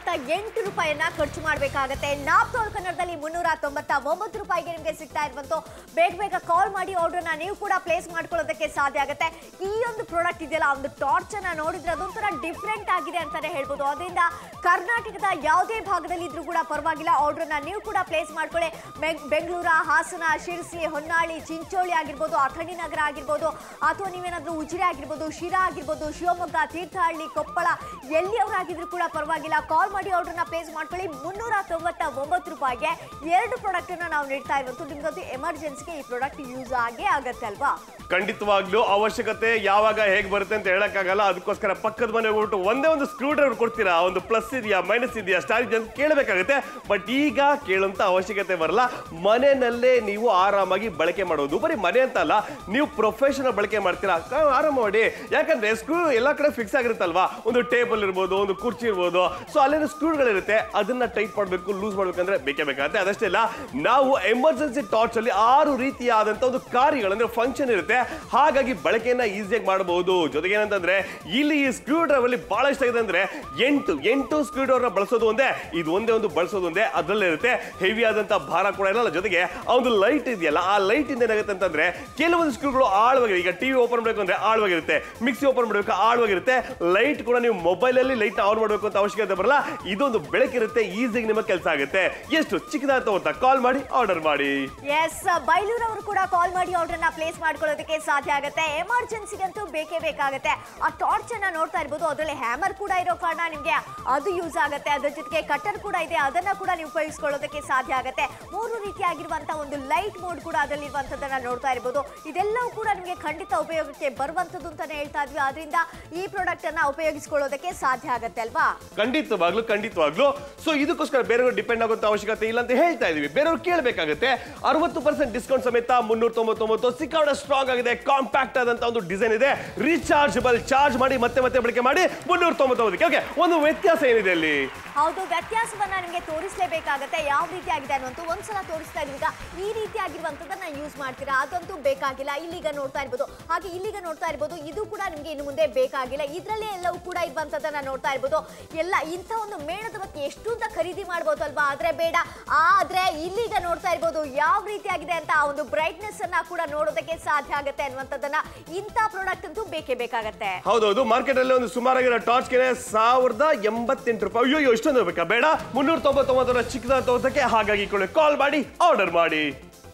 ಎಂಟು ರೂಪಾಯಿಯನ್ನ ಖರ್ಚು ಮಾಡಬೇಕಾಗತ್ತೆ ನಾಪ್ತೋಲ್ ಕನ್ನಡದಲ್ಲಿ ಮುನ್ನೂರ ತೊಂಬತ್ತ ಒಂಬತ್ತು ರೂಪಾಯಿಗೆ ನಿಮಗೆ ಸಿಗ್ತಾ ಇರುವಂತ ಬೇಗ ಬೇಗ ಕಾಲ್ ಮಾಡಿ ಆರ್ಡರ್ನ ನೀವು ಕೂಡ ಪ್ಲೇಸ್ ಮಾಡ್ಕೊಳ್ಳೋದಕ್ಕೆ ಸಾಧ್ಯ ಆಗುತ್ತೆ ಈ ಒಂದು ಪ್ರಾಡಕ್ಟ್ ಇದೆಯಲ್ಲ ಒಂದು ಟಾರ್ಚ್ ಅನ್ನ ನೋಡಿದ್ರೆ ಅದೊಂಥರ ಡಿಫ್ರೆಂಟ್ ಆಗಿದೆ ಅಂತಾನೆ ಹೇಳ್ಬೋದು ಅದರಿಂದ ಕರ್ನಾಟಕದ ಯಾವುದೇ ಭಾಗದಲ್ಲಿ ಇದ್ರೂ ಕೂಡ ಪರವಾಗಿಲ್ಲ ಆರ್ಡರ್ನ ನೀವು ಕೂಡ ಪ್ಲೇಸ್ ಮಾಡ್ಕೊಳ್ಳಿ ಬೆಂಗ್- ಬೆಂಗಳೂರ ಹಾಸನ ಶಿರಸಿ ಹೊನ್ನಾಳಿ ಚಿಂಚೋಳಿ ಆಗಿರ್ಬೋದು ಅಥಣಿ ನಗರ ಆಗಿರ್ಬೋದು ಅಥವಾ ನೀವೇನಾದ್ರೂ ಉಜಿರೆ ಆಗಿರ್ಬೋದು ಶಿರಾ ಆಗಿರ್ಬೋದು ಶಿವಮೊಗ್ಗ ತೀರ್ಥಹಳ್ಳಿ ಕೊಪ್ಪಳ ಎಲ್ಲಿಯವರಾಗಿದ್ರು ಕೂಡ ಪರವಾಗಿಲ್ಲ ಕಾಲ್ ಮಾಡಿ ಆರ್ಡರ್ನ ಪ್ಲೇಸ್ ಮಾಡ್ಕೊಳ್ಳಿ ಮುನ್ನೂರ ತೊಂಬತ್ತ ಒಂಬತ್ತು ರೂಪಾಯಿಗೆ ಎರಡು ಪ್ರಾಡಕ್ಟ್ ಅನ್ನ ನಾವು ನೀಡ್ತಾ ಇರುವಂತೂ ನಿಮ್ಗಂತೂ ಎಮರ್ಜೆನ್ಸಿಗೆ ಈ ಪ್ರಾಡಕ್ಟ್ ಯೂಸ್ ಆಗೇ ಆಗತ್ತೆ ಅಲ್ವಾ ಖಂಡಿತವಾಗ್ಲೂ ಅವಶ್ಯಕತೆ ಯಾವಾಗ ಹೇಗ್ ಬರುತ್ತೆ ಅಂತ ಹೇಳಕ್ಕಾಗಲ್ಲ ಅದಕ್ಕೋಸ್ಕರ ಪಕ್ಕದ ಮನೆಗೆ ಹೋಗ್ಬಿಟ್ಟು ಒಂದೇ ಒಂದು ಸ್ಕ್ರೂ ಡ್ರೈವರ್ ಕೊಡ್ತೀರಾ ಒಂದು ಪ್ಲಸ್ ಇದೆಯಾ ಮೈನಸ್ ಇದೆಯಾ ಸ್ಟಾರ್ ಇದೆಯಾ ಅಂತ ಕೇಳಬೇಕಾಗುತ್ತೆ ಬಟ್ ಈಗ ಕೇಳುವಂತ ಅವಶ್ಯಕತೆ ಬರಲ್ಲ ಮನೆಯಲ್ಲೇ ನೀವು ಆರಾಮಾಗಿ ಬಳಕೆ ಮಾಡೋದು ಬರೀ ಮನೆ ಅಂತ ಅಲ್ಲ ನೀವು ಪ್ರೊಫೆಷನಲ್ ಬಳಕೆ ಮಾಡ್ತೀರಾ ಕ- ಆರಾಮ ಮಾಡಿ ಯಾಕಂದ್ರೆ ಸ್ಕ್ರೂ ಎಲ್ಲಾ ಕಡೆ ಫಿಕ್ಸ್ ಆಗಿರುತ್ತಲ್ವಾ ಒಂದು ಟೇಬಲ್ ಇರ್ಬೋದು ಒಂದು ಕುರ್ಚಿ ಇರ್ಬೋದು ಸೊ ಅಲ್ಲೇನು ಸ್ಕ್ರೂಗಳಿರುತ್ತೆ ಅದನ್ನ ಟೈಟ್ ಮಾಡಬೇಕು ಲೂಸ್ ಮಾಡ್ಬೇಕಂದ್ರೆ ಬೇಕೇ ಬೇಕಾಗುತ್ತೆ ಅದಷ್ಟೇ ಇಲ್ಲ ನಾವು ಎಮರ್ಜೆನ್ಸಿ ಟಾರ್ಚ್ ಅಲ್ಲಿ ಆರು ರೀತಿಯಾದಂತ ಒಂದು ಕಾರ್ಯಗಳು ಅಂದ್ರೆ ಫಂಕ್ಷನ್ ಇರುತ್ತೆ ಹಾಗಾಗಿ ಬಳಕೆಯನ್ನ ಈಸಿಯಾಗಿ ಮಾಡಬಹುದು ಜೊತೆಗೆ ಏನಂತಂದ್ರೆ ಇಲ್ಲಿ ಈ ಸ್ಕ್ರೂ ಡ್ರೈವರ್ ಅಲ್ಲಿ ಬಹಳ ಇಷ್ಟ ಆಗಿದೆ ಅಂದ್ರೆ ಎಂಟು ಎಂಟು ಸ್ಕ್ರೂ ಡ್ರೈವರ್ ಬಳಸೋದು ಒಂದೇ ಇದು ಒಂದೇ ಒಂದು ಬಳಸೋದು ಒಂದೇ ಅದ್ರಲ್ಲೇ ಇರುತ್ತೆ ಹೆವಿ ಆದಂತ ಭಾರ ಕೂಡ ಇರಲ್ಲ ಜೊತೆಗೆ ಆ ಒಂದು ಲೈಟ್ ಇದೆಯಲ್ಲ ಆ ಲೈಟ್ ಇಂದ ಏನಾಗುತ್ತೆ ಅಂತಂದ್ರೆ ಕೆಲವೊಂದು ಸ್ಕ್ರೂಗಳು ಆಳವಾಗಿದೆ ಈಗ ಟಿವಿ ಓಪನ್ ಮಾಡಬೇಕು ಅಂದ್ರೆ ಆಳವಾಗಿರುತ್ತೆ ಮಿಕ್ಸಿ ಓಪನ್ ಮಾಡಬೇಕು ಆಳವಾಗಿರುತ್ತೆ ಲೈಟ್ ಕೂಡ ನೀವು ಮೊಬೈಲ್ ಅಲ್ಲಿ ಲೈಟ್ ಆನ್ ಮಾಡಬೇಕು ಅಂತ ಅವಶ್ಯಕತೆ ಬರಲ್ಲ ಇದೊಂದು ಬೆಳಕಿರುತ್ತೆ ಈಸಿಯಾಗಿ ನಿಮ್ಮ ಕೆಲಸ ಆಗುತ್ತೆ ಎಷ್ಟು ಚಿಕ್ಕದಾಗ್ತ ಅಂತ ಕಾಲ್ ಮಾಡಿ ಆರ್ಡರ್ ಮಾಡಿ ಎಸ್ ಬೈಲೂರವರು ಕೂಡ ಕಾಲ್ ಮಾಡಿ ಆರ್ಡರ್ನ ಪ್ಲೇಸ್ ಮಾಡ್ಕೊಳ್ಳೋದಕ್ಕೆ ಸಾಧ್ಯ ಆಗುತ್ತೆ ಎಮರ್ಜೆನ್ಸಿಗಂತೂ ಬೇಕೇ ಬೇಕಾಗುತ್ತೆ ಆ ಟಾರ್ಚ್ ಅನ್ನ ನೋಡ್ತಾ ಇರ್ಬೋದು ಅದರಲ್ಲಿ ಹ್ಯಾಮರ್ ಕೂಡ ಇರೋ ಕಾರಣ ನಿಮಗೆ ಅದು ಯೂಸ್ ಆಗುತ್ತೆ ಅದ್ರ ಜೊತೆಗೆ ಕಟರ್ ಕೂಡ ಇದೆ ಅದನ್ನ ಕೂಡ ನೀವು ಉಪಯೋಗಿಸ್ಕೊಳ್ಳೋದಕ್ಕೆ ಸಾಧ್ಯ ಆಗುತ್ತೆ ಮೂರು ರೀತಿಯಾಗಿರುವಂತಹ ಒಂದು ಲೈಟ್ ಮೋಡ್ ಕೂಡ ಅದರಲ್ಲಿ ಇರುವಂತದ್ದನ್ನ ನೋಡ್ತಾ ಇರ್ಬೋದು ಇದೆಲ್ಲವೂ ಕೂಡ ನಿಮಗೆ ಖಂಡಿತ ಉಪಯೋಗಕ್ಕೆ ಬರುವಂತದ್ದು ಅಂತಾನೆ ಹೇಳ್ತಾ ಇದ್ವಿ ಆದ್ರಿಂದ ಈ ಪ್ರಾಡಕ್ಟ್ ಅನ್ನ ಉಪಯೋಗಿಸ್ಕೊಳ್ಳೋದಕ್ಕೆ ಸಾಧ್ಯ ಆಗುತ್ತೆ ಅಲ್ವಾ ಖಂಡಿತವಾಗ್ಲು ಖಂಡಿತವಾಗ್ಲು ಸೊ ಇದಕ್ಕೋಸ್ಕರ ಬೇರೆಯವರು ಡಿಪೆಂಡ್ ಆಗುವಂತ ಅವಶ್ಯಕತೆ ಇಲ್ಲ ಅಂತ ಹೇಳ್ತಾ ಇದೀವಿ ಬೇರೆಯವ್ರು ಕೇಳಬೇಕಾಗುತ್ತೆ ಅರವತ್ತು ಪರ್ಸೆಂಟ್ ಡಿಸ್ಕೌಂಟ್ ಸಮೇತ ಮುನ್ನೂರ ತೊಂಬತ್ತೊಂಬತ್ತು ಸಿಕ್ಕಾಪಟ್ಟೆ ಸ್ಟ್ರಾಂಗ್ ಆಗಿದೆ ಕಾಂಪ್ಯಾಕ್ಟ್ ಆದಂತ ಒಂದು ಡಿಸೈನ್ ಇದೆ ರೀಚಾರ್ಜಬಲ್ ಚಾರ್ಜ್ ಮಾಡಿ ಮತ್ತೆ ಮತ್ತೆ ಬಳಕೆ ಮಾಡಿ ಮುನ್ನೂರ ತೊಂಬತ್ತೊಂಬತ್ತಕ್ಕೆ ಓಕೆ ಒಂದು ವ್ಯತ್ಯಾಸ ಏನಿದೆ ಅಲ್ಲಿ ಹೌದು ವ್ಯತ್ಯಾಸವನ್ನ ನಿಮಗೆ ತೋರಿಸಲೇಬೇಕಾಗತ್ತೆ ಯಾವ ರೀತಿ ಆಗಿದೆ ಅನ್ನುವಂತ ಒಂದ್ಸಲ ತೋರಿಸ್ತಾ ಇದೀವಿ ಈಗ ಈ ರೀತಿ ಆಗಿರುವಂತದನ್ನ ಯೂಸ್ ಮಾಡ್ತೀರಾ ಅದಂತೂ ಬೇಕಾಗಿಲ್ಲ ಇಲ್ಲಿಗ ನೋಡ್ತಾ ಇರ್ಬೋದು ಹಾಗೆ ಇಲ್ಲಿಗ ನೋಡ್ತಾ ಇರ್ಬೋದು ಇದು ಕೂಡ ನಿಮ್ಗೆ ಇನ್ನು ಮುಂದೆ ಬೇಕಾಗಿಲ್ಲ ಇದ್ರಲ್ಲೇ ಎಲ್ಲವೂ ಕೂಡ ಇರುವಂತದನ್ನ ನೋಡ್ತಾ ಇರ್ಬೋದು ಎಲ್ಲ ಇಂಥ ಒಂದು ಮೇಣದ ಬಗ್ಗೆ ಎಷ್ಟು ಅಂತ ಖರೀದಿ ಮಾಡ್ಬೋದು ಅಲ್ವಾ ಆದ್ರೆ ಬೇಡ ಆದ್ರೆ ಇಲ್ಲಿಗ ನೋಡ್ತಾ ಇರ್ಬೋದು ಯಾವ ರೀತಿ ಆಗಿದೆ ಅಂತ ಆ ಒಂದು ಬ್ರೈಟ್ನೆಸ್ ಅನ್ನ ಕೂಡ ನೋಡೋದಕ್ಕೆ ಸಾಧ್ಯ ಆಗುತ್ತೆ ಅನ್ನುವಂಥದ್ದನ್ನ ಇಂಥ ಪ್ರಾಡಕ್ಟ್ ಅಂತೂ ಬೇಕೇ ಬೇಕಾಗತ್ತೆ ಹೌದೌದು ಮಾರ್ಕೆಟ್ ಅಲ್ಲಿ ಒಂದು ಸುಮಾರಾಗಿರೋ ಟಾರ್ಚ್ ಗೆ ಸಾವಿರದ ಎಂಬತ್ತೆಂಟು ರೂಪಾಯಿ ಅಯ್ಯೋ ಅಯ್ಯೋ, ಇಷ್ಟೊಂದು ಬೇಕಾ ಬೇಡ ಮುನ್ನೂರ ತೊಂಬತ್ತೊಂಬತ್ತರ ಚಿಕ್ಕದಾದ ತೋಟಕ್ಕೆ ಹಾಗಾಗಿ ಕಾಲ್ ಮಾಡಿ ಆರ್ಡರ್ ಮಾಡಿ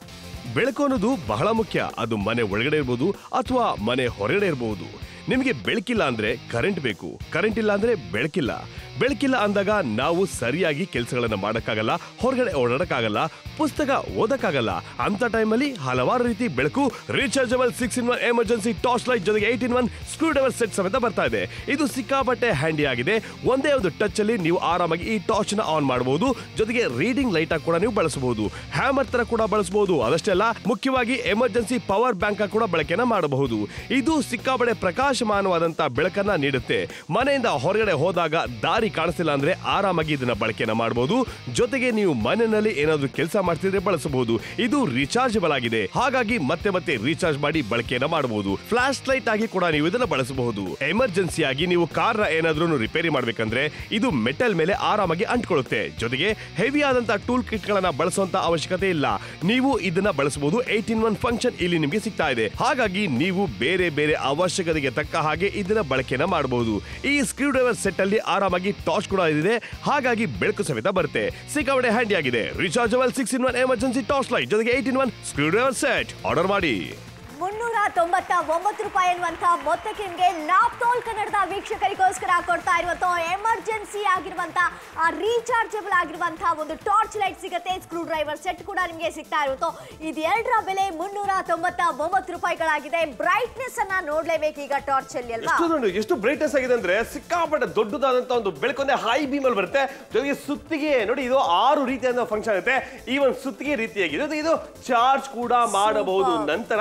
ಬೆಳಕು ಅನ್ನೋದು ಬಹಳ ಮುಖ್ಯ ಅದು ಮನೆ ಒಳಗಡೆ ಇರ್ಬೋದು ಅಥವಾ ಮನೆ ಹೊರಗಡೆ ಇರಬಹುದು ನಿಮಗೆ ಬೆಳಕಿಲ್ಲ ಅಂದ್ರೆ ಕರೆಂಟ್ ಬೇಕು ಕರೆಂಟ್ ಇಲ್ಲ ಅಂದ್ರೆ ಬೆಳಕಿಲ್ಲ ಬೆಳಕಿಲ್ಲ ಅಂದಾಗ ನಾವು ಸರಿಯಾಗಿ ಕೆಲಸಗಳನ್ನ ಮಾಡಕ್ಕಾಗಲ್ಲ ಹೊರಗಡೆ ಓಡಾಡಕ್ಕಾಗಲ್ಲ ಪುಸ್ತಕ ಓದಕ್ಕಾಗಲ್ಲ ಅಂತ ಟೈಮಲ್ಲಿ ಹಲವಾರು ರೀತಿ ಬೆಳಕು rechargeable six in one emergency torch light ಜೊತೆಗೆ eight in one screwdriver set ಸಮೇತ ಬರ್ತಾ ಇದೆ ಇದು ಸಿಕ್ಕಾಪಟ್ಟೆ ಹ್ಯಾಂಡಿ ಆಗಿದೆ ಒಂದೇ ಒಂದು ಟಚ್ ಅಲ್ಲಿ ನೀವು ಆರಾಮಾಗಿ ಈ ಟಾರ್ಚ್ ನ ಆನ್ ಮಾಡಬಹುದು ಜೊತೆಗೆ ರೀಡಿಂಗ್ ಲೈಟ್ ಆಗಿ ಕೂಡ ನೀವು ಬಳಸಬಹುದು ಹ್ಯಾಮರ್ ತರ ಕೂಡ ಬಳಸಬಹುದು ಅದಷ್ಟೇ ಅಲ್ಲ ಮುಖ್ಯವಾಗಿ ಎಮರ್ಜೆನ್ಸಿ ಪವರ್ ಬ್ಯಾಂಕ್ ಕೂಡ ಬಳಕೆನ ಮಾಡಬಹುದು ಇದು ಸಿಕ್ಕಾಪಟ್ಟೆ ಪ್ರಕಾಶಮಾನವಾದಂತ ಬೆಳಕನ್ನ ನೀಡುತ್ತೆ ಮನೆಯಿಂದ ಹೊರಗಡೆ ಹೋದಾಗ ದಾರಿ ಕಾಣಿಸ್ತಿಲ್ಲ ಅಂದ್ರೆ ಆರಾಮಾಗಿ ಇದನ್ನ ಬಳಕೆನ ಮಾಡಬಹುದು ಜೊತೆಗೆ ನೀವು ಮನೆಯಲ್ಲಿ ಏನಾದ್ರೂ ಕೆಲಸ ಮಾಡ್ತಿದ್ರೆ ಬಳಸಬಹುದು ಇದು ರೀಚಾರ್ಜಬಲ್ ಆಗಿದೆ ಹಾಗಾಗಿ ಮತ್ತೆ ಮತ್ತೆ ರೀಚಾರ್ಜ್ ಮಾಡಿ ಬಳಕೆಯನ್ನ ಮಾಡಬಹುದು ಫ್ಲಾಶ್ ಲೈಟ್ ಆಗಿ ಕೂಡ ನೀವು ಇದನ್ನ ಬಳಸಬಹುದು ಎಮರ್ಜೆನ್ಸಿ ಆಗಿ ನೀವು ಕಾರ್ ಏನಾದ್ರೂ ರಿಪೇರಿ ಮಾಡ್ಬೇಕಂದ್ರೆ ಇದು ಮೆಟಲ್ ಮೇಲೆ ಆರಾಮಾಗಿ ಅಂಟ್ಕೊಳ್ಳುತ್ತೆ ಜೊತೆಗೆ ಹೆವಿ ಆದಂತ ಟೂಲ್ ಕಿಟ್ ಗಳನ್ನ ಬಳಸುವಂತ ಅವಶ್ಯಕತೆ ಇಲ್ಲ ನೀವು ಇದನ್ನ ಬಳಸಬಹುದು ಏಟ್ ಇನ್ ಒನ್ ಫಂಕ್ಷನ್ ಇಲ್ಲಿ ನಿಮಗೆ ಸಿಗ್ತಾ ಇದೆ ಹಾಗಾಗಿ ನೀವು ಬೇರೆ ಬೇರೆ ಅವಶ್ಯಕತೆಗೆ ತಕ್ಕ ಹಾಗೆ ಇದನ್ನ ಬಳಕೆನ ಮಾಡಬಹುದು ಈ ಸ್ಕ್ರೂ ಡ್ರೈವರ್ ಸೆಟ್ ಅಲ್ಲಿ ಆರಾಮಾಗಿ ಟಾರ್ಚ್ ಕೂಡ ಇದೆ ಹಾಗಾಗಿ ಬೆಳಕು ಸಮೇತ ಬರುತ್ತೆ ಸಿಕ್ಕಾಪಟ್ಟೆ ಹ್ಯಾಂಡಿ ಆಗಿದೆ rechargeable six in one emergency torch light ಜೊತೆಗೆ eight in one screwdriver set order ಮಾಡಿ ಮುನ್ನೂರ ತೊಂಬತ್ತ ಒಂಬತ್ತು ರೂಪಾಯಿ ಅನ್ನುವಂಥ ಮೊತ್ತಕ್ಕೆ ನಿಮಗೆ ಲ್ಯಾಪ್ಟಾಪ್ ಕನ್ನಡದ ವೀಕ್ಷಕರಿಗೋಸ್ಕರ ಕೊಡ್ತಾ ಇರುವಂತ ಎಮರ್ಜೆನ್ಸಿ ಆಗಿರುವಂತ ರೀಚಾರ್ಜಬಲ್ ಆಗಿರುವಂತ ಒಂದು ಟಾರ್ಚ್ ಲೈಟ್ ಸಿಗುತ್ತೆ ಸ್ಕ್ರೂ ಡ್ರೈವರ್ ಸೆಟ್ ಕೂಡ ನಿಮಗೆ ಸಿಗ್ತಾ ಇರುತ್ತೋ ಇದೆರಡರ ಬೆಲೆ ಮುನ್ನೂರ ತೊಂಬತ್ತ ಒಂಬತ್ತು ರೂಪಾಯಿಗಳಾಗಿದೆ ಬ್ರೈಟ್ನೆಸ್ ಅನ್ನ ನೋಡ್ಲೇಬೇಕು ಈಗ ಟಾರ್ಚ್ ಅಲ್ಲಿ ಅಲ್ವಾ ಎಷ್ಟು ನೋಡಿ ಎಷ್ಟು ಬ್ರೈಟ್ನೆಸ್ ಆಗಿದೆ ಅಂದ್ರೆ ಸಿಕ್ಕಾಪಟ್ಟೆ ದೊಡ್ಡದಾದಂತ ಒಂದು ಬೆಳಕೊಂದೆ ಹೈ ಬೀಮ್ ಅಲ್ಲಿ ಬರುತ್ತೆ ಜೊತೆಗೆ ಸುತ್ತಿಗೆ ನೋಡಿ ಇದು ಆರು ರೀತಿಯಾದ ಫಂಕ್ಷನ್ ಇರುತ್ತೆ ಈ ಒಂದು ಸುತ್ತಿಗೆ ರೀತಿಯಾಗಿದೆ ಇದು- ಇದು ಚಾರ್ಜ್ ಕೂಡ ಮಾಡಬಹುದು Super. ನಂತರ ಎಮರ್ಜೆನ್ಸಿ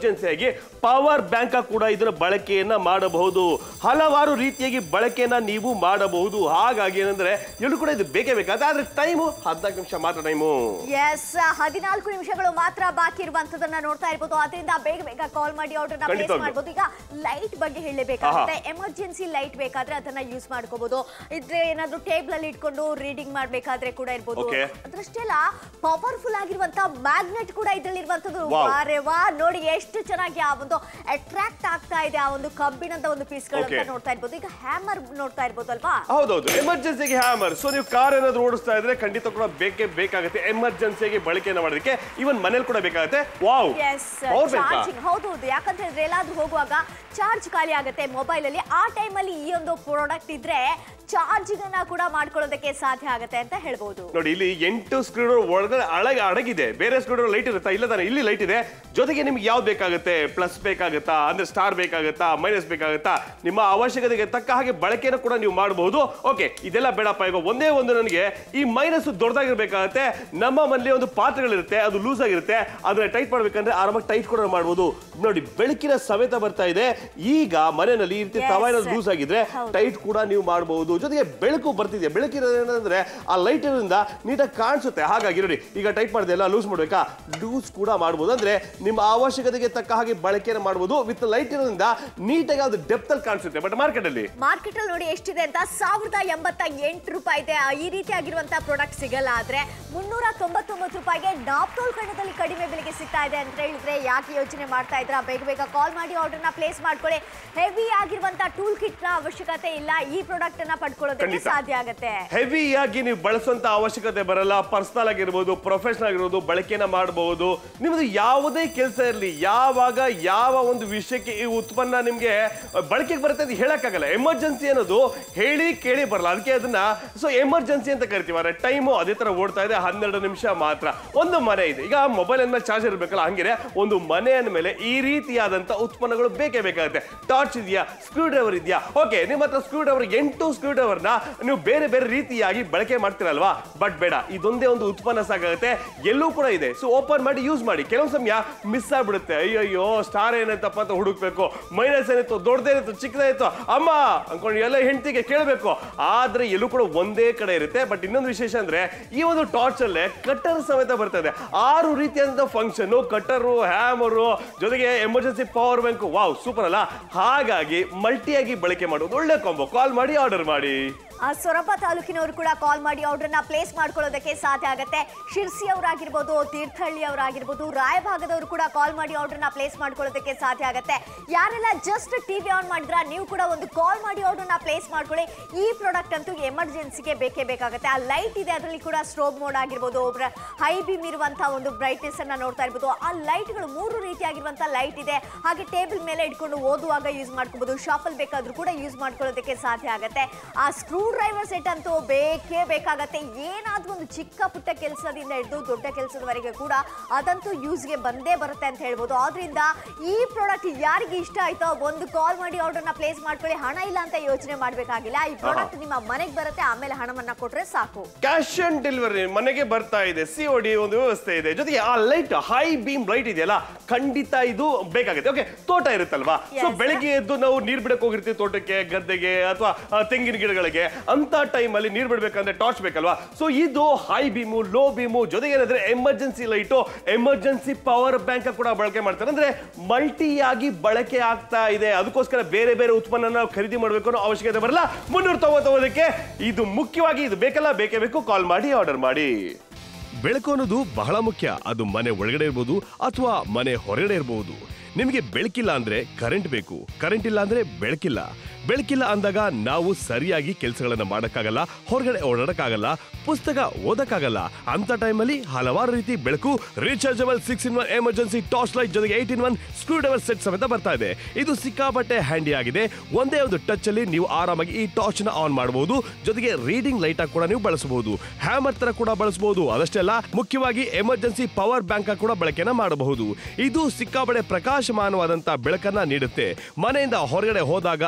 ಎಮರ್ಜೆನ್ಸಿಯಾಗಿ ಪವರ್ ಬ್ಯಾಂಕ್ ಕೂಡ ಇದರ ಬಳಕೆಯನ್ನ ಮಾಡಬಹುದು ಹಲವಾರು ರೀತಿಯಾಗಿ ಬಳಕೆಯನ್ನ ನೀವು ಮಾಡಬಹುದು ಹಾಗಾಗಿ ಏನಂದ್ರೆ ಎಲ್ಲೂ ಕೂಡ ಇದು ಬೇಕೇ ಬೇಕಾದ ಆದ್ರೆ ಟೈಮು ಹದಿನಾಲ್ಕು ನಿಮಿಷ ಮಾತ್ರ ಟೈಮು ಎಸ್ ಹದಿನಾಲ್ಕು ನಿಮಿಷಗಳು ಮಾತ್ರ ಬಾಕಿ ಇರುವಂತದನ್ನ ನೋಡ್ತಾ ಇರ್ಬೋದು ಅದರಿಂದ ಬೇಗ ಬೇಗ ಕಾಲ್ ಮಾಡಿ ಆರ್ಡರ್ನ ಪ್ಲೇಸ್ ಖಂಡಿತವಾಗ್ಲೂ. ಮಾಡ್ಬೋದು ಈಗ ಲೈಟ್ ಬಗ್ಗೆ ಹೇಳಬೇಕಾಗುತ್ತೆ ಎಮರ್ಜೆನ್ಸಿ ಲೈಟ್ ಬೇಕಾದ್ರೆ ಅದನ್ನ ಯೂಸ್ ಮಾಡ್ಕೋಬಹುದು ಇದ್ರೆ ಏನಾದ್ರೂ ಟೇಬಲ್ ಅಲ್ಲಿ ಇಟ್ಕೊಂಡು ರೀಡಿಂಗ್ ಮಾಡ್ಬೇಕಾದ್ರೆ ಕೂಡ ಇರ್ಬೋದು Okay. ಅದ್ರಷ್ಟೆಲ್ಲ ಪವರ್ಫುಲ್ ಆಗಿರುವಂತ ಮ್ಯಾಗ್ನೆಟ್ ಕೂಡ ಇದ್ರಲ್ಲಿ ಇರುವಂತದ್ದು Wow. ವಾರೆ ವಾ ನೋಡಿ ಎಷ್ಟು ಚೆನ್ನಾಗಿ ಆ ಒಂದು ಅಟ್ರಾಕ್ಟ್ ಆಗ್ತಾ ಇದೆ ಆ ಒಂದು ಕಬ್ಬಿಣದ ಒಂದು ಪೀಸ್ಗಳು ಅಂತ Okay. ನೋಡ್ತಾ ಇರ್ಬೋದು ಈಗ ಹ್ಯಾಮರ್ ನೋಡ್ತಾ ಇರ್ಬೋದು ಅಲ್ವಾ ಹೌದೌದು ಎಮರ್ಜೆನ್ಸಿಗೆ ಹ್ಯಾಮರ್ ಸೊ ನೀವು ಕಾರ್ ಏನಾದ್ರು ಓಡಿಸ್ತಾ ಇದ್ರೆ ಖಂಡಿತ ಕೂಡ ಬೇಕೇ ಬೇಕಾಗುತ್ತೆ ಎಮರ್ಜೆನ್ಸಿಗೆ ಬಳಕೆಯನ್ನ ಮಾಡೋದಕ್ಕೆ ಇವನ್ ಮನೇಲಿ ಕೂಡ ಬೇಕಾಗುತ್ತೆ wow yes power bank charging ಹೌದು ಹೌದು ಯಾಕಂತ ಹೇಳಿದ್ರೆ ಎಲ್ಲಾದ್ರೂ ಹೋಗುವಾಗ ಚಾರ್ಜ್ ಖಾಲಿ ಆಗುತ್ತೆ ಮೊಬೈಲ್ ಅಲ್ಲಿ ಆ ಟೈಮಲ್ಲಿ ಈ ಒಂದು ಪ್ರಾಡಕ್ಟ್ ಇದ್ರೆ ಚಾರ್ಜಿಂಗ್ ಅನ್ನ ಕೂಡ ಮಾಡ್ಕೊಳ್ಳೋದಕ್ಕೆ ಸಾಧ್ಯ ಆಗುತ್ತೆ ಅಂತ ಹೇಳ್ಬೋದು ನೋಡಿ ಇಲ್ಲಿ ಎಂಟು ಸ್ಕ್ರೂ ಒಳಗಡೆ ಅಳಗ ಅಡಗಿದೆ ಬೇರೆ ಸ್ಕ್ರೂ ಲೈಟ್ ಇರುತ್ತಾ ಇಲ್ಲ ತಾನೆ ಇಲ್ಲಿ ಲೈಟ್ ಇದೆ ಜೊತೆಗೆ ನಿಮ್ಗೆ ಯಾವ್ದು ಬೇಕಾಗುತ್ತೆ ಪ್ಲಸ್ ಬೇಕಾಗುತ್ತಾ ಅಂದ್ರೆ ಸ್ಟಾರ್ ಬೇಕಾಗುತ್ತಾ ಮೈನಸ್ ಬೇಕಾಗುತ್ತಾ ನಿಮ್ಮ ಅವಶ್ಯಕತೆಗೆ ತಕ್ಕ ಹಾಗೆ ಬಳಕೆಯನ್ನು ಕೂಡ ನೀವು ಮಾಡಬಹುದು ಓಕೆ ಇದೆಲ್ಲ ಬೇಡಪ್ಪ ಈಗ ಒಂದೇ ಒಂದು ನನಗೆ ಈ ಮೈನಸ್ ದೊಡ್ಡದಾಗಿರ್ಬೇಕಾಗತ್ತೆ ನಮ್ಮ ಮನೇಲಿ ಒಂದು ಪಾತ್ರೆಗಳಿರುತ್ತೆ ಅದು ಲೂಸ್ ಆಗಿರುತ್ತೆ ಅದನ್ನ ಟೈಟ್ ಮಾಡ್ಬೇಕಂದ್ರೆ ಆರಾಮಾಗಿ ಟೈಟ್ ಕೂಡ ಮಾಡಬಹುದು ನೋಡಿ ಬೆಳಕಿನ ಸಮೇತ ಬರ್ತಾ ಇದೆ ಈಗ ಮನೆಯಲ್ಲಿ ಈ ರೀತಿ Yes. ತವಾಯಿನ ಲೂಸ್ ಆಗಿದ್ರೆ ಹೌದು. ಟೈಟ್ ಕೂಡ ನೀವು ಮಾಡಬಹುದು ಜೊತೆಗೆ ಬೆಳಕು ಬರ್ತಿದೆ ಬೆಳಕಿರೋದೇನಂದ್ರೆ ಆ ಲೈಟ್ ಇರೋದ್ರಿಂದ ನೀಟಾಗಿ ಕಾಣಿಸುತ್ತೆ ಹಾಗಾಗಿ ನೋಡಿ ಈಗ ಟೈಟ್ ಮಾಡಿದೆ ಎಲ್ಲ ಲೂಸ್ ಮಾಡ್ಬೇಕಾ ಲೂಸ್ ಕೂಡ ಮಾಡಬಹುದು ಅಂದ್ರೆ ನಿಮ್ಮ ಅವಶ್ಯಕತೆಗೆ ತಕ್ಕ ಹಾಗೆ ಬಳಕೆಯನ್ನು ಮಾಡಬಹುದು ವಿತ್ ಲೈಟ್ ಇರೋದ್ರಿಂದ ನೀಟಾಗಿ ಅದು ಡೆಪ್ತ್ ಅಲ್ಲಿ ಕಾಣಿಸುತ್ತೆ ಬಟ್ ಮಾರ್ಕೆಟ್ ಅಲ್ಲಿ ಮಾರ್ಕೆಟ್ ಅಲ್ಲಿ ನೋಡಿ ಎಷ್ಟಿದೆ ಅಂತ ಸಾವಿರದ ಎಂಬತ್ತ ಎಂಟು ರೂಪಾಯಿ ಇದೆ ಆ, ಈ ರೀತಿ ಆಗಿರುವಂತಹ ಪ್ರಾಡಕ್ಟ್ ಸಿಗಲ್ಲ ಆದ್ರೆ ಮುನ್ನೂರ ತೊಂಬತ್ತೊಂಬತ್ತು ರೂಪಾಯಿಗೆ ಡಾಪ್ಟೋಲ್ ಕಣ್ಣದಲ್ಲಿ ಕಡಿಮೆ ಬೆಲೆಗೆ ಸಿಗ್ತಾ ಇದೆ ಅಂತ ಹೇಳಿದ್ರೆ ಯಾಕೆ ಯೋಚನೆ ಮಾಡ್ತಾ ಇದ್ರ ಬೇಗ ಬೇಗ ಕಾಲ್ ಮಾಡಿ ಆರ್ಡರ್ನ ಪ್ಲೇಸ್ ಮಾಡ್ಕೊಳ್ಳಿ ಹೆವಿ ಆಗಿರುವಂತ ಟೂಲ್ ಕಿಟ್ ನ ಅವಶ್ಯಕತೆ ಇಲ್ಲ ಈ ಪ್ರಾಡಕ್ಟ್ ಅನ್ನ ಪಡ್ಕೊಳ್ಳೋದಕ್ಕೆ ಖಂಡಿತ. ಸಾಧ್ಯ ಆಗುತ್ತೆ ಹೆವಿಯಾಗಿ ನೀವು ಬಳಸುವಂತ ಅವಶ್ಯಕತೆ ಬರಲ್ಲ ಪರ್ಸನಲ್ ಆಗಿರ್ಬೋದು ಪ್ರೊಫೆಷನಲ್ ಆಗಿರ್ಬೋದು ಬಳಕೆನ ಮಾಡಬಹುದು ನಿಮ್ಮದು ಯಾವುದೇ ಕೆಲಸ ಇರಲಿ ಯಾವಾಗ ಯಾವ ಒಂದು ವಿಷಯಕ್ಕೆ ಈ ಉತ್ಪನ್ನ ನಿಮ್ಗೆ ಬಳಕೆಗೆ ಬರುತ್ತೆ ಅಂತ ಹೇಳಕ್ಕಾಗಲ್ಲ ಎಮರ್ಜೆನ್ಸಿ ಅನ್ನೋದು ಹೇಳಿ ಕೇಳಿ ಬರಲ್ಲ ಅದಕ್ಕೆ ಅದನ್ನ ಸೊ ಎಮರ್ಜೆನ್ಸಿ ಅಂತ ಕರಿತೀವಿ ಆದ್ರೆ ಟೈಮು ಅದೇ ತರ ಓಡ್ತಾ ಇದೆ ಹನ್ನೆರಡು ನಿಮಿಷ ಮಾತ್ರ ಒಂದು ಮನೆ ಇದೆ ಈಗ ಮೊಬೈಲ್ ಅಂದ್ಮೇಲೆ ಚಾರ್ಜ್ ಇರಬೇಕಲ್ಲ ಹಂಗೆ ಒಂದು ಮನೆ ಅಂದ್ಮೇಲೆ ಈ ರೀತಿಯಾದಂತ ಉತ್ಪನ್ನಗಳು ಬೇಕೇ ಬೇಕಾಗುತ್ತೆ ಟಾರ್ಚ್ ಇದೆಯಾ ಸ್ಕ್ರೂ ಡ್ರೈವರ್ ಇದೆಯಾ ಓಕೆ ನಿಮ್ಮ ಹತ್ರ ಸ್ಕ್ರೂ ಡ್ರೈವರ್ ಎಂಟು ಸ್ಕ್ರೂ ಡ್ರೈವರ್ನ ನೀವು ಬೇರೆ ಬೇರೆ ರೀತಿಯಾಗಿ ಬಳಕೆ ಮಾಡ್ತೀರಲ್ವಾ ಬಟ್ ಬೇಡ ಇದೊಂದೇ ಒಂದು ಉತ್ಪನ್ನ ಸಾಕಾಗುತ್ತೆ ಎಲ್ಲೂ ಕೂಡ ಇದೆ ಸೊ ಓಪನ್ ಮಾಡಿ ಯೂಸ್ ಮಾಡಿ ಕೆಲವು ಸಮಯ ಮಿಸ್ ಆಗ್ಬಿಡುತ್ತೆ ಅಯ್ಯಯ್ಯೋ ಸ್ಟಾರ್ ಏನೈತಪ್ಪ ಅಂತ ಹುಡುಕ್ಬೇಕು ಮೈನಸ್ ಏನಿತ್ತು ದೊಡ್ಡದೇನಿತ್ತು ಚಿಕ್ಕದಾಯಿತು ಅಮ್ಮ ಅನ್ಕೊಂಡು ಎಲ್ಲ ಹೆಂಡತಿಗೆ ಕೇಳಬೇಕು ಆದ್ರೆ ಎಲ್ಲೂ ಕೂಡ ಒಂದೇ ಕಡೆ ಇರುತ್ತೆ ಬಟ್ ಇನ್ನೊಂದು ವಿಶೇಷ ಅಂದ್ರೆ ಈ ಒಂದು ಟಾರ್ಚ್ ಅಲ್ಲೇ ಕಟ್ಟರ್ ಸಮೇತ ಬರ್ತದೆ ಆರು ರೀತಿಯಾದಂತ ಫಂಕ್ಷನ್ ಕಟ್ಟರು ಹ್ಯಾಮರು ಜೊತೆಗೆ emergency power bank wow super ಅಲ್ಲ ಹಾಗಾಗಿ ಮಲ್ಟಿಯಾಗಿ ಬಳಕೆ ಮಾಡೋದು ಒಳ್ಳೆ ಕಾಂಬೋ ಕಾಲ್ ಮಾಡಿ ಆರ್ಡರ್ ಮಾಡಿ ಆ ಸೊರಬ ತಾಲೂಕಿನವರು ಕೂಡ ಕಾಲ್ ಮಾಡಿ ಆರ್ಡರ್ನ ಪ್ಲೇಸ್ ಮಾಡ್ಕೊಳ್ಳೋದಕ್ಕೆ ಸಾಧ್ಯ ಆಗುತ್ತೆ ಶಿರ್ಸಿ ಅವರಾಗಿರ್ಬೋದು ತೀರ್ಥಹಳ್ಳಿ ಅವರಾಗಿರ್ಬೋದು ರಾಯಭಾಗದವರು ಕೂಡ ಕಾಲ್ ಮಾಡಿ ಆರ್ಡರ್ನ ಪ್ಲೇಸ್ ಮಾಡ್ಕೊಳ್ಳೋದಕ್ಕೆ ಸಾಧ್ಯ ಆಗುತ್ತೆ ಯಾರೆಲ್ಲ ಜಸ್ಟ್ ಟಿವಿ ಆನ್ ಮಾಡಿದ್ರ ನೀವು ಕೂಡ ಒಂದು ಕಾಲ್ ಮಾಡಿ ಆರ್ಡರ್ನ ಪ್ಲೇಸ್ ಮಾಡ್ಕೊಳ್ಳಿ ಈ ಪ್ರಾಡಕ್ಟ್ ಅಂತೂ ಎಮರ್ಜೆನ್ಸಿಗೆ ಬೇಕೇ ಬೇಕಾಗುತ್ತೆ ಆ ಲೈಟ್ ಇದೆ ಅದರಲ್ಲಿ ಕೂಡ ಸ್ಟ್ರೋಬ್ ಮೋಡ್ ಆಗಿರ್ಬೋದು ಹೈ ಬೀಮ್ ಇರುವಂತಹ ಒಂದು ಬ್ರೈಟ್ನೆಸ್ ಅನ್ನ ನೋಡ್ತಾ ಇರ್ಬೋದು ಆ ಲೈಟ್ಗಳು ಮೂರು ರೀತಿಯಾಗಿರುವಂತಹ ಲೈಟ್ ಇದೆ ಹಾಗೆ ಟೇಬಲ್ ಮೇಲೆ ಇಟ್ಕೊಂಡು ಓದುವಾಗ ಯೂಸ್ ಮಾಡ್ಕೋಬಹುದು ಶಾಪಲ್ ಬೇಕಾದ್ರೂ ಕೂಡ ಯೂಸ್ ಮಾಡ್ಕೊಳ್ಳೋದಕ್ಕೆ ಸಾಧ್ಯ ಆಗುತ್ತೆ ಆ ಸ್ಕ್ರೂ ಡ್ರೈವರ್ ಸೆಟ್ ಅಂತೂ ಬೇಕೇ ಬೇಕಾಗತ್ತೆ ಏನಾದ್ರೂ ಒಂದು ಚಿಕ್ಕ ಪುಟ್ಟ ಕೆಲಸದಿಂದ ಹಿಡಿದು ದೊಡ್ಡ ಕೆಲಸದವರೆಗೆ ಕೂಡ ಅದಂತೂ ಯೂಸ್ಗೆ ಬಂದೇ ಬರುತ್ತೆ ಅಂತ ಹೇಳ್ಬೋದು ಆದ್ರಿಂದ ಈ ಪ್ರಾಡಕ್ಟ್ ಯಾರಿಗೆ ಇಷ್ಟ ಆಯ್ತೋ ಒಂದು ಕಾಲ್ ಮಾಡಿ ಆರ್ಡರ್ನ ಪ್ಲೇಸ್ ಮಾಡ್ಕೊಳ್ಳಿ ಹಣ ಇಲ್ಲ ಅಂತ ಯೋಚನೆ ಮಾಡಬೇಕಾಗಿಲ್ಲ ಈ ಪ್ರಾಡಕ್ಟ್ ನಿಮ್ಮ ಮನೆಗೆ ಬರುತ್ತೆ ಆಮೇಲೆ ಹಣವನ್ನ ಕೊಟ್ರೆ ಸಾಕು ಕ್ಯಾಶ್ ಆನ್ ಡೆಲಿವರಿ ಮನೆಗೆ ಬರ್ತಾ ಇದೆ ಸಿ ಡಿ ಒಂದು ವ್ಯವಸ್ಥೆ ಇದೆ ಜೊತೆಗೆ ಆ ಲೈಟ್ ಹೈ ಬೀಮ್ ಲೈಟ್ ಇದೆಯಲ್ಲ ಖಂಡಿತ ಇದು ಬೇಕಾಗುತ್ತೆ ಓಕೆ ತೋಟ ಇರುತ್ತಲ್ವಾ ಸೊ Yes. ಬೆಳಿಗ್ಗೆ ಎದ್ದು ನಾವು ನೀರ್ ಬಿಡಕ್ ಹೋಗಿರ್ತೀವಿ ತೋಟಕ್ಕೆ ಗದ್ದೆಗೆ ಅಥವಾ ತೆಂಗಿನ ಗಿಡಗಳಿಗೆ ಅಂತ ಟೈಮ್ ಅಲ್ಲಿ ನೀರ್ ಬಿಡ್ಬೇಕಂದ್ರೆ ಟಾರ್ಚ್ ಬೇಕಲ್ವಾ ಸೊ ಇದು ಹೈ ಬೀಮು ಲೋ ಬೀಮು ಜೊತೆಗೆ ಏನಂದ್ರೆ emergency light emergency power bank ಕೂಡ ಬಳಕೆ ಮಾಡ್ತಾರೆ ಅಂದ್ರೆ ಮಲ್ಟಿಯಾಗಿ ಬಳಕೆ ಆಗ್ತಾ ಇದೆ ಅದಕ್ಕೋಸ್ಕರ ಬೇರೆ ಬೇರೆ ಉತ್ಪನ್ನ ನಾವು ಖರೀದಿ ಮಾಡಬೇಕು ಅನ್ನೋ ಅವಶ್ಯಕತೆ ಬರಲ್ಲ ಮುನ್ನೂರ ತೊಂಬತ್ತೊಂಬತ್ತಕ್ಕೆ ಇದು ಮುಖ್ಯವಾಗಿ ಇದು ಬೇಕಲ್ಲ ಬೇಕೇ ಬೇಕು ಕಾಲ್ ಮಾಡಿ ಆರ್ಡರ್ ಮಾಡಿ ಬೆಳಕು ಅನ್ನೋದು ಬಹಳ ಮುಖ್ಯ ಅದು ಮನೆ ಒಳಗಡೆ ಇರ್ಬೋದು ಅಥವಾ ಮನೆ ಹೊರಗಡೆ ಇರಬಹುದು ನಿಮಗೆ ಬೆಳಕಿಲ್ಲ ಅಂದ್ರೆ ಕರೆಂಟ್ ಬೇಕು ಕರೆಂಟ್ ಇಲ್ಲ ಅಂದ್ರೆ ಬೆಳಕಿಲ್ಲ ಬೆಳಕಿಲ್ಲ ಅಂದಾಗ ನಾವು ಸರಿಯಾಗಿ ಕೆಲಸಗಳನ್ನ ಮಾಡಕ್ಕಾಗಲ್ಲ ಹೊರಗಡೆ ಓಡಾಡಕ್ಕಾಗಲ್ಲ ಪುಸ್ತಕ ಓದಕ್ಕಾಗಲ್ಲ ಅಂತ ಟೈಮಲ್ಲಿ ಹಲವಾರು ರೀತಿ ಬೆಳಕು rechargeable six in one emergency torch light ಜೊತೆಗೆ eight in one screwdriver set ಸಮೇತ ಬರ್ತಾ ಇದೆ ಇದು ಸಿಕ್ಕಾಪಟ್ಟೆ ಹ್ಯಾಂಡಿ ಆಗಿದೆ ಒಂದೇ ಒಂದು ಟಚ್ ಅಲ್ಲಿ ನೀವು ಆರಾಮಾಗಿ ಈ ಟಾರ್ಚ್ ನ ಆನ್ ಮಾಡಬಹುದು ಜೊತೆಗೆ ರೀಡಿಂಗ್ ಲೈಟ್ ಆಗಿ ಕೂಡ ನೀವು ಬಳಸಬಹುದು ಹ್ಯಾಮರ್ ತರ ಕೂಡ ಬಳಸಬಹುದು ಅದಷ್ಟೇ ಅಲ್ಲ ಮುಖ್ಯವಾಗಿ ಎಮರ್ಜೆನ್ಸಿ ಪವರ್ ಬ್ಯಾಂಕ್ ಕೂಡ ಬಳಕೆನ ಮಾಡಬಹುದು ಇದು ಸಿಕ್ಕಾಪಟ್ಟೆ ಪ್ರಕಾಶಮಾನವಾದಂತ ಬೆಳಕನ್ನ ನೀಡುತ್ತೆ ಮನೆಯಿಂದ ಹೊರಗಡೆ ಹೋದಾಗ ದಾರಿ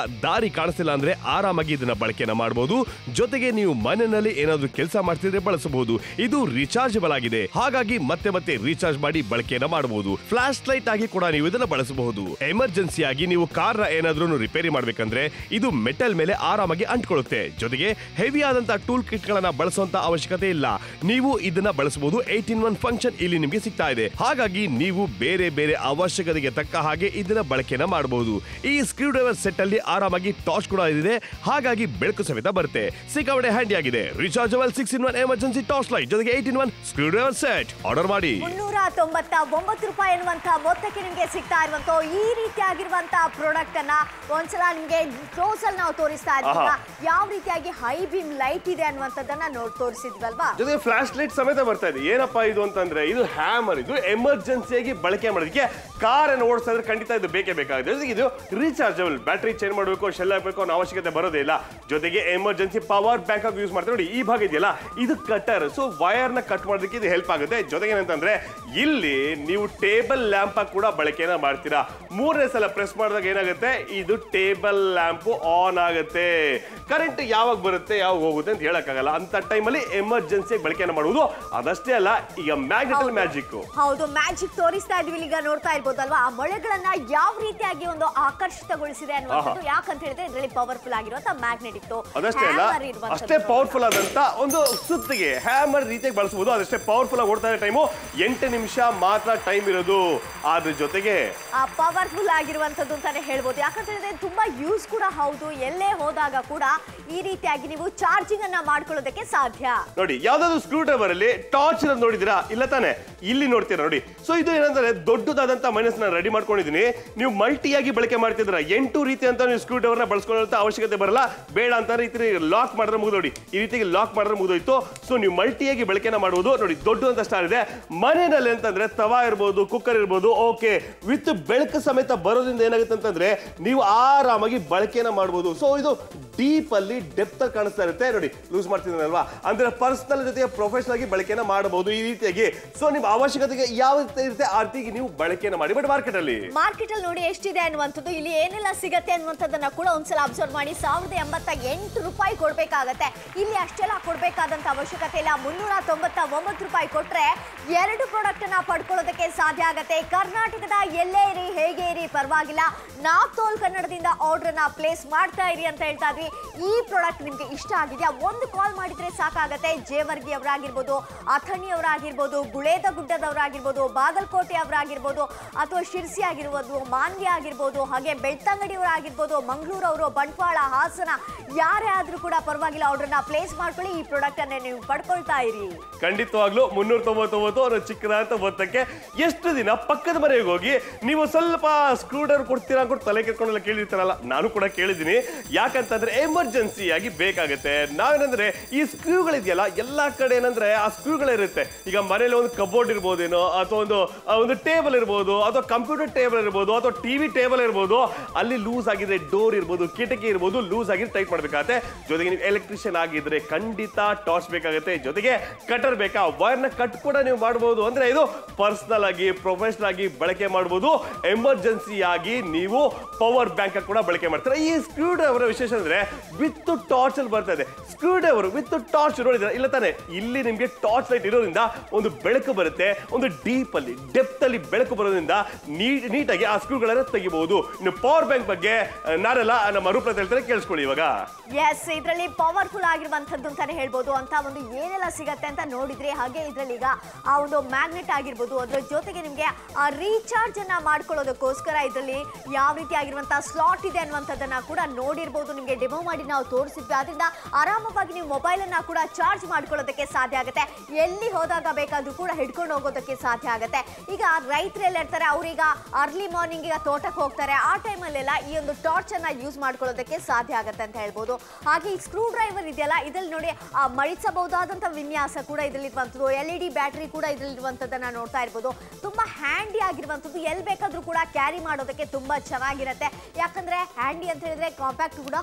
ದಾರಿ ಕಾಣಿಸ್ತಿಲ್ಲ ಅಂದ್ರೆ ಆರಾಮಾಗಿ ಇದನ್ನ ಬಳಕೆನ ಮಾಡಬಹುದು ಜೊತೆಗೆ ನೀವು ಮನೆಯಲ್ಲಿ ಏನಾದ್ರೂ ಕೆಲಸ ಮಾಡ್ತಿದ್ರೆ ಬಳಸಬಹುದು ಇದು ರಿಚಾರ್ಜಬಲ್ ಆಗಿದೆ ಹಾಗಾಗಿ ಮತ್ತೆ ಮತ್ತೆ ರೀಚಾರ್ಜ್ ಮಾಡಿ ಬಳಕೆಯನ್ನ ಮಾಡಬಹುದು ಫ್ಲಾಶ್ ಲೈಟ್ ಆಗಿ ಕೂಡ ನೀವು ಇದನ್ನ ಬಳಸಬಹುದು ಎಮರ್ಜೆನ್ಸಿ ಆಗಿ ನೀವು ಕಾರ್ ಏನಾದ್ರೂ ರಿಪೇರಿ ಮಾಡ್ಬೇಕಂದ್ರೆ ಇದು ಮೆಟಲ್ ಮೇಲೆ ಆರಾಮಾಗಿ ಅಂಟ್ಕೊಳ್ಳುತ್ತೆ ಜೊತೆಗೆ ಹೆವಿ ಆದಂತ ಟೂಲ್ ಕಿಟ್ ಗಳನ್ನ ಬಳಸುವಂತ ಅವಶ್ಯಕತೆ ಇಲ್ಲ ನೀವು ಇದನ್ನ ಬಳಸಬಹುದು ಏಟ್ ಇನ್ ಒನ್ ಫಂಕ್ಷನ್ ಇಲ್ಲಿ ನಿಮಗೆ ಸಿಗ್ತಾ ಇದೆ ಹಾಗಾಗಿ ನೀವು ಬೇರೆ ಬೇರೆ ಅವಶ್ಯಕತೆಗೆ ತಕ್ಕ ಹಾಗೆ ಇದನ್ನ ಬಳಕೆನ ಮಾಡಬಹುದು ಈ ಸ್ಕ್ರೂ ಡ್ರೈವರ್ ಸೆಟ್ ಅಲ್ಲಿ ಆರಾಮಾಗಿ ಟಾರ್ಚ್ ಕೂಡ ಇದೆ ಹಾಗಾಗಿ ಬೆಳಕು ಸಮೇತ ಬರುತ್ತೆ ಸಿಕ್ಕಾಪಟ್ಟೆ ಹ್ಯಾಂಡಿ ಆಗಿದೆ rechargeable six in one emergency torch light ಜೊತೆಗೆ eight in one screwdriver set order ಮಾಡಿ ಮುನ್ನೂರ ತೊಂಬತ್ತ ಒಂಬತ್ತು ರೂಪಾಯಿ ಎನ್ನುವಂತ ಮೊತ್ತಕ್ಕೆ ನಿಮಗೆ ಸಿಗ್ತಾ ಇರುವಂತ ಈ ರೀತಿಯಾಗಿರುವಂತಹ ಪ್ರಾಡಕ್ಟ್ ಅನ್ನ ಒಂದ್ಸಲ ನಿಮ್ಗೆ ಕ್ಲೋಸ್ ಅಲ್ಲಿ ನಾವು ತೋರಿಸ್ತಾ ಇದ್ದೀವಿ ಯಾವ ರೀತಿಯಾಗಿ ಹೈ ಬೀಮ್ ಲೈಟ್ ಇದೆ ಅನ್ನುವಂಥದ್ದನ್ನ ನೋಡ್ ತೋರಿಸಿದ್ವಲ್ವಾ ಜೊತೆಗೆ ಫ್ಲಾಶ್ ಲೈಟ್ ಸಮೇತ ಬರ್ತಾ ಇದೆ ಏನಪ್ಪಾ ಇದು ಅಂತಂದ್ರೆ ಇದು ಹ್ಯಾಮರ್ ಇದು ಎಮರ್ಜೆನ್ಸಿಯಾಗಿ ಬಳಕೆ ಮಾಡೋದಕ್ಕೆ ಕಾರ್ ಅನ್ನು ಓಡಿಸ್ತಾ ಇದ್ರೆ ಖಂಡಿತ ಇದು ಬೇಕೇ ಬೇಕಾಗುತ್ತೆ ಜೊತೆಗೆ ಇದು ರೀಚಾರ್ಜಬಲ್ ಬ್ಯಾಟ್ರಿ ಚೇಂಜ್ ಮಾಡಬೇಕು ಶೆಲ್ ಹಾಕಬೇಕು ಅನ್ನೋ ಅವಶ್ಯಕತೆ ಬರೋದೇ ಇಲ್ಲ ಜೊತೆಗೆ ಎಮರ್ಜೆನ್ಸಿ ಪವರ್ ಬ್ಯಾಂಕ್ ಆಗಿ ಯೂಸ್ ಮಾಡ್ತಾರೆ ನೋಡಿ ಈ ಭಾಗ ಇದೆಯಲ್ಲ ಇದು ಕಟರ್ ಸೊ ವೈರ್ ನ ಕಟ್ ಮಾಡೋದಕ್ಕೆ ಇದು ಹೆಲ್ಪ್ ಆಗುತ್ತೆ ಜೊತೆಗೆ ಏನಂತಂದ್ರೆ ಇಲ್ಲಿ ನೀವು ಟೇಬಲ್ ಲ್ಯಾಂಪ್ ಆಗಿ ಕೂಡ ಬಳಕೆನ ಮಾಡ್ತೀರಾ ಮೂರನೇ ಸಲ ಪ್ರೆಸ್ ಮಾಡಿದಾಗ ಏನಾಗುತ್ತೆ ಇದು ಟೇಬಲ್ ಲ್ಯಾಂಪ್ ಆನ್ ಆಗುತ್ತೆ ಕರೆಂಟ್ ಯಾವಾಗ ಬರುತ್ತೆ ಯಾವಾಗ ಹೋಗುತ್ತೆ ಅಂತ ಹೇಳಕ್ಕಾಗಲ್ಲ ಅಂತ ಟೈಮಲ್ಲಿ ಎಮರ್ಜೆನ್ಸಿ ಬಳಕೆನ ಮಾಡುವುದು ಅದಷ್ಟೇ ಅಲ್ಲ ಈಗ ಮ್ಯಾಗ್ನೆಟಲ್ ಮ್ಯಾಜಿಕ್ ಹೌದು ಮ್ಯಾಜಿಕ್ ತೋರಿಸ್ತಾ ಇದ್ವಿ ಈಗ ನೋಡ್ತಾ ಇರ್ಬೋದಲ್ವಾ ಆ ಮೊಳೆಗಳನ್ನ ಯಾವ ರೀತಿಯಾಗಿ ಒಂದು ಆಕರ್ಷಿತಗೊಳಿಸಿದೆ ಅನ್ನುವಂಥದ್ದು ಯಾಕಂತ ಹೇಳಿದ್ರೆ ಇದರಲ್ಲಿ ಪವರ್ಫುಲ್ ಆಗಿರುವಂತ ಮ್ಯಾಗ್ನೆಟ್ ಇತ್ತು ಅದಷ್ಟೇ ಅಲ್ಲ Hammer ಇರುವಂಥದ್ದು ಅಷ್ಟೇ ಪವರ್ಫುಲ್ ಆದಂತ ಒಂದು ಸುತ್ತಿಗೆ ಹ್ಯಾಮರ್ ರೀತಿಯಾಗಿ ಬಳಸಬಹುದು ಅದಷ್ಟೇ ಪವರ್ಫುಲ್ ಆಗಿ ಓಡ್ತಾ ಇರೋ ಟೈಮು ಎಂಟು ನಿಮಿಷ ಮಾತ್ರ ಟೈಮ್ ಇರೋದು ಅದ್ರ ಜೊತೆಗೆ ಪವರ್ಫುಲ್ ಆಗಿರುವಂಥದ್ದು ಅಂತಾನೆ ಹೇಳ್ಬೋದು ಯಾಕಂತ ಹೇಳಿದ್ರೆ ತುಂಬಾ ಯೂಸ್ ಕೂಡ ಹೌದು ಎಲ್ಲೇ ಹೋದಾಗ ಕೂಡ ಈ ರೀತಿಯಾಗಿ ನೀವು ಚಾರ್ಜಿಂಗ್ ಅನ್ನ ಮಾಡ್ಕೊಳ್ಳೋದಕ್ಕೆ ಸಾಧ್ಯ ನೋಡಿ ಯಾವ್ದಾದ್ರು ಸ್ಕ್ರೂ ಡ್ರೈವರ್ ಅಲ್ಲಿ ಟಾರ್ಚ್ ನೋಡಿದಿರಾ ಇಲ್ಲ ತಾನೆ ಇಲ್ಲಿ ನೋಡ್ತೀರಾ ನೋಡಿ ಸೊ ಇದು ಏನಂದ್ರೆ ದೊಡ್ಡದಾದಂತ ಮೈನಸ್ ನ ರೆಡಿ ಮಾಡ್ಕೊಂಡಿದೀನಿ ನೀವು ಮಲ್ಟಿಯಾಗಿ ಬಳಕೆ ಮಾಡ್ತಿದ್ರ ಎಂಟು ರೀತಿ ಅಂತ ನೀವು ಸ್ಕ್ರೂ ಡ್ರೈವರ್ ನ ಬಳಸ್ಕೊಳ್ಳೋ ಅವಶ್ಯಕತೆ ಬರಲ್ಲ ಬೇಡ ಅಂತ ರೀತಿ ಲಾಕ್ ಮಾಡಿದ್ರೆ ಮುಗಿದು ನೋಡಿ ಈ ರೀತಿಗೆ ಲಾಕ್ ಮಾಡಿದ್ರೆ ಮುಗಿದೋಯ್ತು ಸೊ ನೀವು ಮಲ್ಟಿಯಾಗಿ ಬಳಕೆನ ಮಾಡುವುದು ನೋಡಿ ದೊಡ್ಡ ಅಂತ ಸ್ಟಾರ್ ಇದೆ ಮನೆಯಲ್ಲಿ ಅಂತಂದ್ರೆ ತವಾ ಇರ್ಬೋದು ಕುಕ್ಕರ್ ಇರ್ಬೋದು ಓಕೆ ವಿತ್ ಬೆಳಕು ಸಮೇತ ಬರೋದ್ರಿಂದ ಏನಾಗುತ್ತೆ ಅಂತಂದ್ರೆ ನೀವು ಆರಾಮಾಗಿ ಬಳಕೆನ ಮಾಡ್ಬೋದು ಸೊ ಇದು ಡೀಪ್ ಅಲ್ಲಿ ಡೆಪ್ತ್ ಆಗಿ ಕಾಣಿಸ್ತಾ ಇರುತ್ತೆ ನೋಡಿ ಲೂಸ್ ಮಾಡ್ತಿದ್ದೀನಲ್ವಾ ಅಂದ್ರೆ ಪರ್ಸನಲ್ ಜೊತೆಗೆ ಪ್ರೊಫೆಷನಲ್ ಆಗಿ ಬಳಕೆನ ಮಾಡಬಹುದು ಈ ರೀತಿಯಾಗಿ ಸೊ ನಿಮ್ಮ ಅವಶ್ಯಕತೆಗೆ ಯಾವ ರೀತಿ ಇರುತ್ತೆ ಆ ರೀತಿಗೆ ನೀವು ಬಳಕೆನ ಮಾಡಿ ಬಟ್ ಮಾರ್ಕೆಟ್ ಅಲ್ಲಿ ಮಾರ್ಕೆಟ್ ಅಲ್ಲಿ ನೋಡಿ ಎಷ್ಟಿದೆ ಅನ್ನುವಂಥದ್ದು ಇಲ್ಲಿ ಏನೆಲ್ಲ ಸಿಗತ್ತೆ ಅನ್ನುವಂಥದ್ದನ್ನ ಕೂಡ ಒಂದ್ಸಲ ಅಬ್ಸರ್ವ್ ಮಾಡಿ ಸಾವಿರದ ಎಂಬತ್ತ ಎಂಟು ರೂಪಾಯಿ ಕೊಡ್ಬೇಕಾಗತ್ತೆ ಇಲ್ಲಿ ಅಷ್ಟೆಲ್ಲ ಕೊಡ್ಬೇಕಾದಂತ ಅವಶ್ಯಕತೆ ಇಲ್ಲ ಮುನ್ನೂರ ತೊಂಬತ್ತ ಒಂಬತ್ತು ರೂಪಾಯಿ ಕೊಟ್ರೆ ಎರಡು ಪ್ರಾಡಕ್ಟ್ ಅನ್ನ ಪಡ್ಕೊಳ್ಳೋದಕ್ಕೆ ಸಾಧ್ಯ ಆಗತ್ತೆ ಕರ್ನಾಟಕದ ಎಲ್ಲೇ ಇರಿ ಹೇಗೆ ಇರಿ ಪರವಾಗಿಲ್ಲ ನಾವ್ ತೋಲ್ ಕನ್ನಡದಿಂದ ಆರ್ಡರ್ ನ ಪ್ಲೇಸ್ ಮಾಡ್ತಾ ಇರಿ ಅಂತ ಹೇಳ್ತಾ ಇದ್ವಿ ಈ ಪ್ರಾಡಕ್ಟ್ ನಿಮ್ಗೆ ಇಷ್ಟ ಆಗಿದೆಯಾ ಒಂದು ಕಾಲ್ ಮಾಡಿದ್ರೆ ಸಾಕಾಗತ್ತೆ ಜೇವರ್ಗಿ ಅವರಾಗಿರ್ಬೋದು ಅಥಣಿ ಅವರಾಗಿರ್ಬೋದು ಗುಳೇದ ಗುಡ್ಡದವರಾಗಿರ್ಬೋದು ಬಾಗಲಕೋಟೆ ಅವರಾಗಿರ್ಬೋದು ಅಥವಾ ಶಿರ್ಸಿ ಆಗಿರ್ಬೋದು ಮಾನ್ಯ ಆಗಿರ್ಬೋದು ಹಾಗೆ ಬೆಳ್ತಂಗಡಿಯವರಾಗಿರ್ಬೋದು ಮಂಗಳೂರವರು ಬಂಟ್ವಾಳ ಹಾಸನ ಯಾರೇ ಆದ್ರೂ ಕೂಡ ಪರವಾಗಿಲ್ಲ ಆರ್ಡರ್ನ ಪ್ಲೇಸ್ ಮಾಡ್ಕೊಳ್ಳಿ ಈ ಪ್ರಾಡಕ್ಟ್ ಅನ್ನ ನೀವು ಪಡ್ಕೊಳ್ತಾ ಇರಿ ಖಂಡಿತವಾಗ್ಲೂ ಮುನ್ನೂರ ತೊಂಬತ್ತೊಂಬತ್ತು ಅನ್ನೋ ಚಿಕ್ಕದಾದಂತ ಮೊತ್ತಕ್ಕೆ ಎಷ್ಟು ದಿನ ಪಕ್ಕದ ಮನೆಗೆ ಹೋಗಿ ನೀವು ಸ್ವಲ್ಪ ಸ್ಕ್ರೂ ಡ್ರೈವರ್ ಕೊಡ್ತೀರಾ ಅನ್ಕೊಂಡು ತಲೆ ಕೆತ್ಕೊಂಡೆಲ್ಲ ಕೇಳಿರ್ತಾರಲ್ಲ ನಾನು ಕೂಡ ಕೇಳಿದ್ದೀನಿ ಯಾಕಂತಂದ್ರೆ ಎಮರ್ಜೆನ್ಸಿ ಆಗಿ ಬೇಕಾಗುತ್ತೆ ನಾವೇನಂದ್ರೆ ಈ ಸ್ಕ್ರೂಗಳಿದೆಯಲ್ಲ ಎಲ್ಲಾ ಕಡೆ ಏನಂದ್ರೆ ಆ ಸ್ಕ್ರೂಗಳಿರುತ್ತೆ ಈಗ ಮನೇಲಿ ಒಂದು ಕಬೋರ್ಡ್ ಇರ್ಬೋದೇನೋ ಅಥವಾ ಒಂದು ಆ, ಒಂದು ಟೇಬಲ್ ಇರ್ಬೋದು ಅಥವಾ ಕಂಪ್ಯೂಟರ್ ಟೇಬಲ್ ಇರ್ಬೋದು ಅಥವಾ ಟಿವಿ ಟೇಬಲ್ ಇರ್ಬೋದು ಅಲ್ಲಿ ಲೂಸ್ ಆಗಿದ್ರೆ ಡೋರ್ ಇರ್ಬೋದು ಕಿಟಕಿ ಇರ್ಬೋದು ಲೂಸ್ ಆಗಿ ಟೈಟ್ ಮಾಡ್ಬೇಕಾಗತ್ತೆ ಜೊತೆಗೆ ನೀವು ಎಲೆಕ್ಟ್ರಿಷಿಯನ್ ಆಗಿದ್ರೆ ಖಂಡಿತ ಟಾರ್ಚ್ ಬೇಕಾಗುತ್ತೆ ಜೊತೆಗೆ ಕಟರ್ ಬೇಕಾ ವೈರ್ನ ಕಟ್ ಕೂಡ ನೀವು ಮಾಡಬಹುದು ಅಂದ್ರೆ ಇದು ಪರ್ಸನಲ್ ಆಗಿ ಪ್ರೊಫೆಷನಲ್ ಆಗಿ ಬಳಕೆ ಮಾಡಬಹುದು ಎಮರ್ಜೆನ್ಸಿ ಆಗಿ ನೀವು ಪವರ್ ಬ್ಯಾಂಕ್ ಕೂಡ ಬಳಕೆ ಮಾಡ್ತಾರೆ ಈ ಸ್ಕ್ರೂ ಡ್ರೈವರ್ ವಿಶೇಷ ಅಂದ್ರೆ ವಿತ್ ಟಾರ್ಚ್ ಅಲ್ಲಿ ಬರ್ತಾ ಇದೆ ಸ್ಕ್ರೂ ಡ್ರೈವರ್ ವಿತ್ ಟಾರ್ಚ್ ನೋಡಿದ್ರೆ ಇಲ್ಲ ತಾನೆ ಇಲ್ಲಿ ನಿಮ್ಗೆ ಟಾರ್ಚ್ ಲೈಟ್ ಇರೋದ್ರಿಂದ ಒಂದು ಬೆಳಕು ಬರುತ್ತೆ ಒಂದು ಡೀಪ್ ಅಲ್ಲಿ ಡೆಪ್ತ್ ಅಲ್ಲಿ ಬೆಳಕು ಬರೋದ್ರಿಂದ ನೀಟ್ ನೀಟಾಗಿ ಆ ಸ್ಕ್ರೂಗಳನ್ನ ತೆಗಿಬಹುದು ಇನ್ನು ಪವರ್ ಬ್ಯಾಂಕ್ ಬಗ್ಗೆ ಆ, ನಾನೆಲ್ಲ ನಮ್ಮ ರೂಪ ಹೇಳ್ತಾರೆ ಕೇಳಿಸ್ಕೊಳ್ಳಿ ಇವಾಗ ಎಸ್ ಇದರಲ್ಲಿ ಪವರ್ಫುಲ್ ಆಗಿರುವಂಥದ್ದು ಅಂತಾನೆ ಹೇಳ್ಬೋದು ಅಂತ ಒಂದು ಏನೆಲ್ಲ ಸಿಗತ್ತೆ ಅಂತ ನೋಡಿದ್ರಿ ಹಾಗೆ ಇದರಲ್ಲಿ ಈಗ ಆ ಒಂದು ಮ್ಯಾಗ್ನೆಟ್ ಆಗಿರ್ಬೋದು ಅದ್ರ ಜೊತೆಗೆ ನಿಮಗೆ ಆ ರೀಚಾರ್ಜ್ ಅನ್ನ ಮಾಡ್ಕೊಳ್ಳೋದಕ್ಕೋಸ್ಕರ ಇದರಲ್ಲಿ ಯಾವ ರೀತಿ ಆಗಿರುವಂತಹ ಸ್ಲಾಟ್ ಇದೆ ಅನ್ನುವಂಥದ್ದನ್ನ ಕೂಡ ನೋಡಿರ್ಬೋದು ನಿಮಗೆ ಡೆಮೋ ಮಾಡಿ ನಾವು ತೋರಿಸಿದ್ವಿ ಆದ್ರಿಂದ ಆರಾಮವಾಗಿ ನೀವು ಮೊಬೈಲ್ ಅನ್ನ ಕೂಡ ಚಾರ್ಜ್ ಮಾಡ್ಕೊಳ್ಳೋದಕ್ಕೆ ಸಾಧ್ಯ ಆಗುತ್ತೆ ಎಲ್ಲಿ ಹೋದಾಗ ಬೇಕಾದ್ರೂ ಕೂಡ ಹಿಡ್ಕೊಂಡು ಹೋಗೋದಕ್ಕೆ ಸಾಧ್ಯ ಆಗುತ್ತೆ ಈಗ ರೈತರೆಲ್ಲ ಇರ್ತಾರೆ ಅವ್ರೀಗ ಅರ್ಲಿ ಮಾರ್ನಿಂಗ್ ಈಗ ತೋಟಕ್ಕೆ ಹೋಗ್ತಾರೆ ಆ ಟೈಮಲ್ಲೆಲ್ಲ ಈ ಒಂದು ಟಾರ್ಚ್ ಅನ್ನ ಯೂಸ್ ಮಾಡ್ಕೊಳ್ಳೋದಕ್ಕೆ ಸಾಧ್ಯ ಆಗುತ್ತೆ ಅಂತ ಹೇಳ್ಬೋದು ಹಾಗೆ ಈ ಸ್ಕ್ರೂ ಡ್ರೈವರ್ ಇದೆಯಲ್ಲ ಇದ್ರಲ್ಲಿ ನೋಡಿ ಆ ಮಡಿಸಬಹುದಾದಂಥ ವಿನ್ಯಾಸ ಕೂಡ ಇದರಲ್ಲಿ ಇರುವಂಥದ್ದು ಎಲ್ ಇ ಡಿ ಬ್ಯಾಟ್ರಿ ಕೂಡ ಇದರಲ್ಲಿ ಇರುವಂಥದ್ದನ್ನ ನೋಡ್ತಾ ಇರ್ಬೋದು ತುಂಬಾ ಹ್ಯಾಂಡಿ ಆಗಿರುವಂಥದ್ದು ಎಲ್ಲಿ ಬೇಕಾದ್ರೂ ಕೂಡ ಕ್ಯಾರಿ ಮಾಡೋದಕ್ಕೆ ತುಂಬಾ ಚೆನ್ನಾಗಿರುತ್ತೆ ಯಾಕಂದ್ರೆ ಹ್ಯಾಂಡಿ ಅಂತ ಹೇಳಿದ್ರೆ ಕಾಂಪ್ಯಾಕ್ಟ್ ಕೂಡ ಹೌದಲ್ವಾ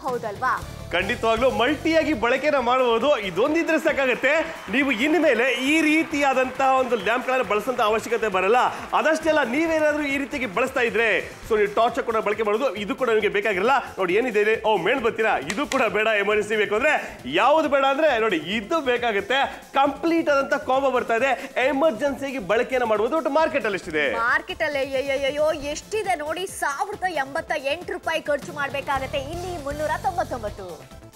ಅಲ್ವಾ ಖಂಡಿತವಾಗ್ಲೂ ಮಲ್ಟಿಯಾಗಿ ಬಳಕೆನ ಮಾಡಬಹುದು ಇದೊಂದಿದ್ರೆ ಸಾಕಾಗತ್ತೆ ನೀವು ಇನ್ಮೇಲೆ ಈ ರೀತಿಯಾದಂತಹ ಒಂದು ಲ್ಯಾಂಪ್ಗಳನ್ನು ಬಳಸಂತ ಅವಶ್ಯಕತೆ ಬರಲ್ಲ ಅದಷ್ಟೇ ಅಲ್ಲ ನೀವೇನಾದ್ರೂ ಈ ರೀತಿಯಾಗಿ ಬಳಸ್ತಾ ಇದ್ರೆ ಸೊ ನೀವು ಟಾರ್ಚ್ ಕೂಡ ಬಳಕೆ ಮಾಡೋದು ಇದು ಕೂಡ ನಿಮಗೆ ಬೇಕಾಗಿರಲ್ಲ ನೋಡಿ ಏನಿದೆ ಇದೆ ಓ ಮೇಣ್ ಬರ್ತೀರಾ ಇದು ಕೂಡ ಬೇಡ ಎಮರ್ಜೆನ್ಸಿ ಬೇಕು ಅಂದ್ರೆ ಯಾವ್ದು ಬೇಡ ಅಂದ್ರೆ ನೋಡಿ ಇದು ಬೇಕಾಗುತ್ತೆ ಕಂಪ್ಲೀಟ್ ಆದಂತ ಕಾಂಬೋ ಬರ್ತಾ ಇದೆ ಎಮರ್ಜೆನ್ಸಿಗೆ ಬಳಕೆನ ಮಾಡಬಹುದು ಒಟ್ಟು ಮಾರ್ಕೆಟ್ ಅಲ್ಲಿ ಎಷ್ಟಿದೆ ಮಾರ್ಕೆಟ್ ಅಲ್ಲಿ ಅಯ್ಯಯ್ಯೋ ಎಷ್ಟಿದೆ ನೋಡಿ ಸಾವಿರದ ಎಂಬತ್ತ ಎಂಟು ರೂಪಾಯಿ ಖರ್ಚು ಮಾಡ್ಬೇಕಾಗತ್ತೆ ಇಲ್ಲಿ ಮುನ್ನೂರ ತೊಂಬತ್ತೊಂಬತ್ತು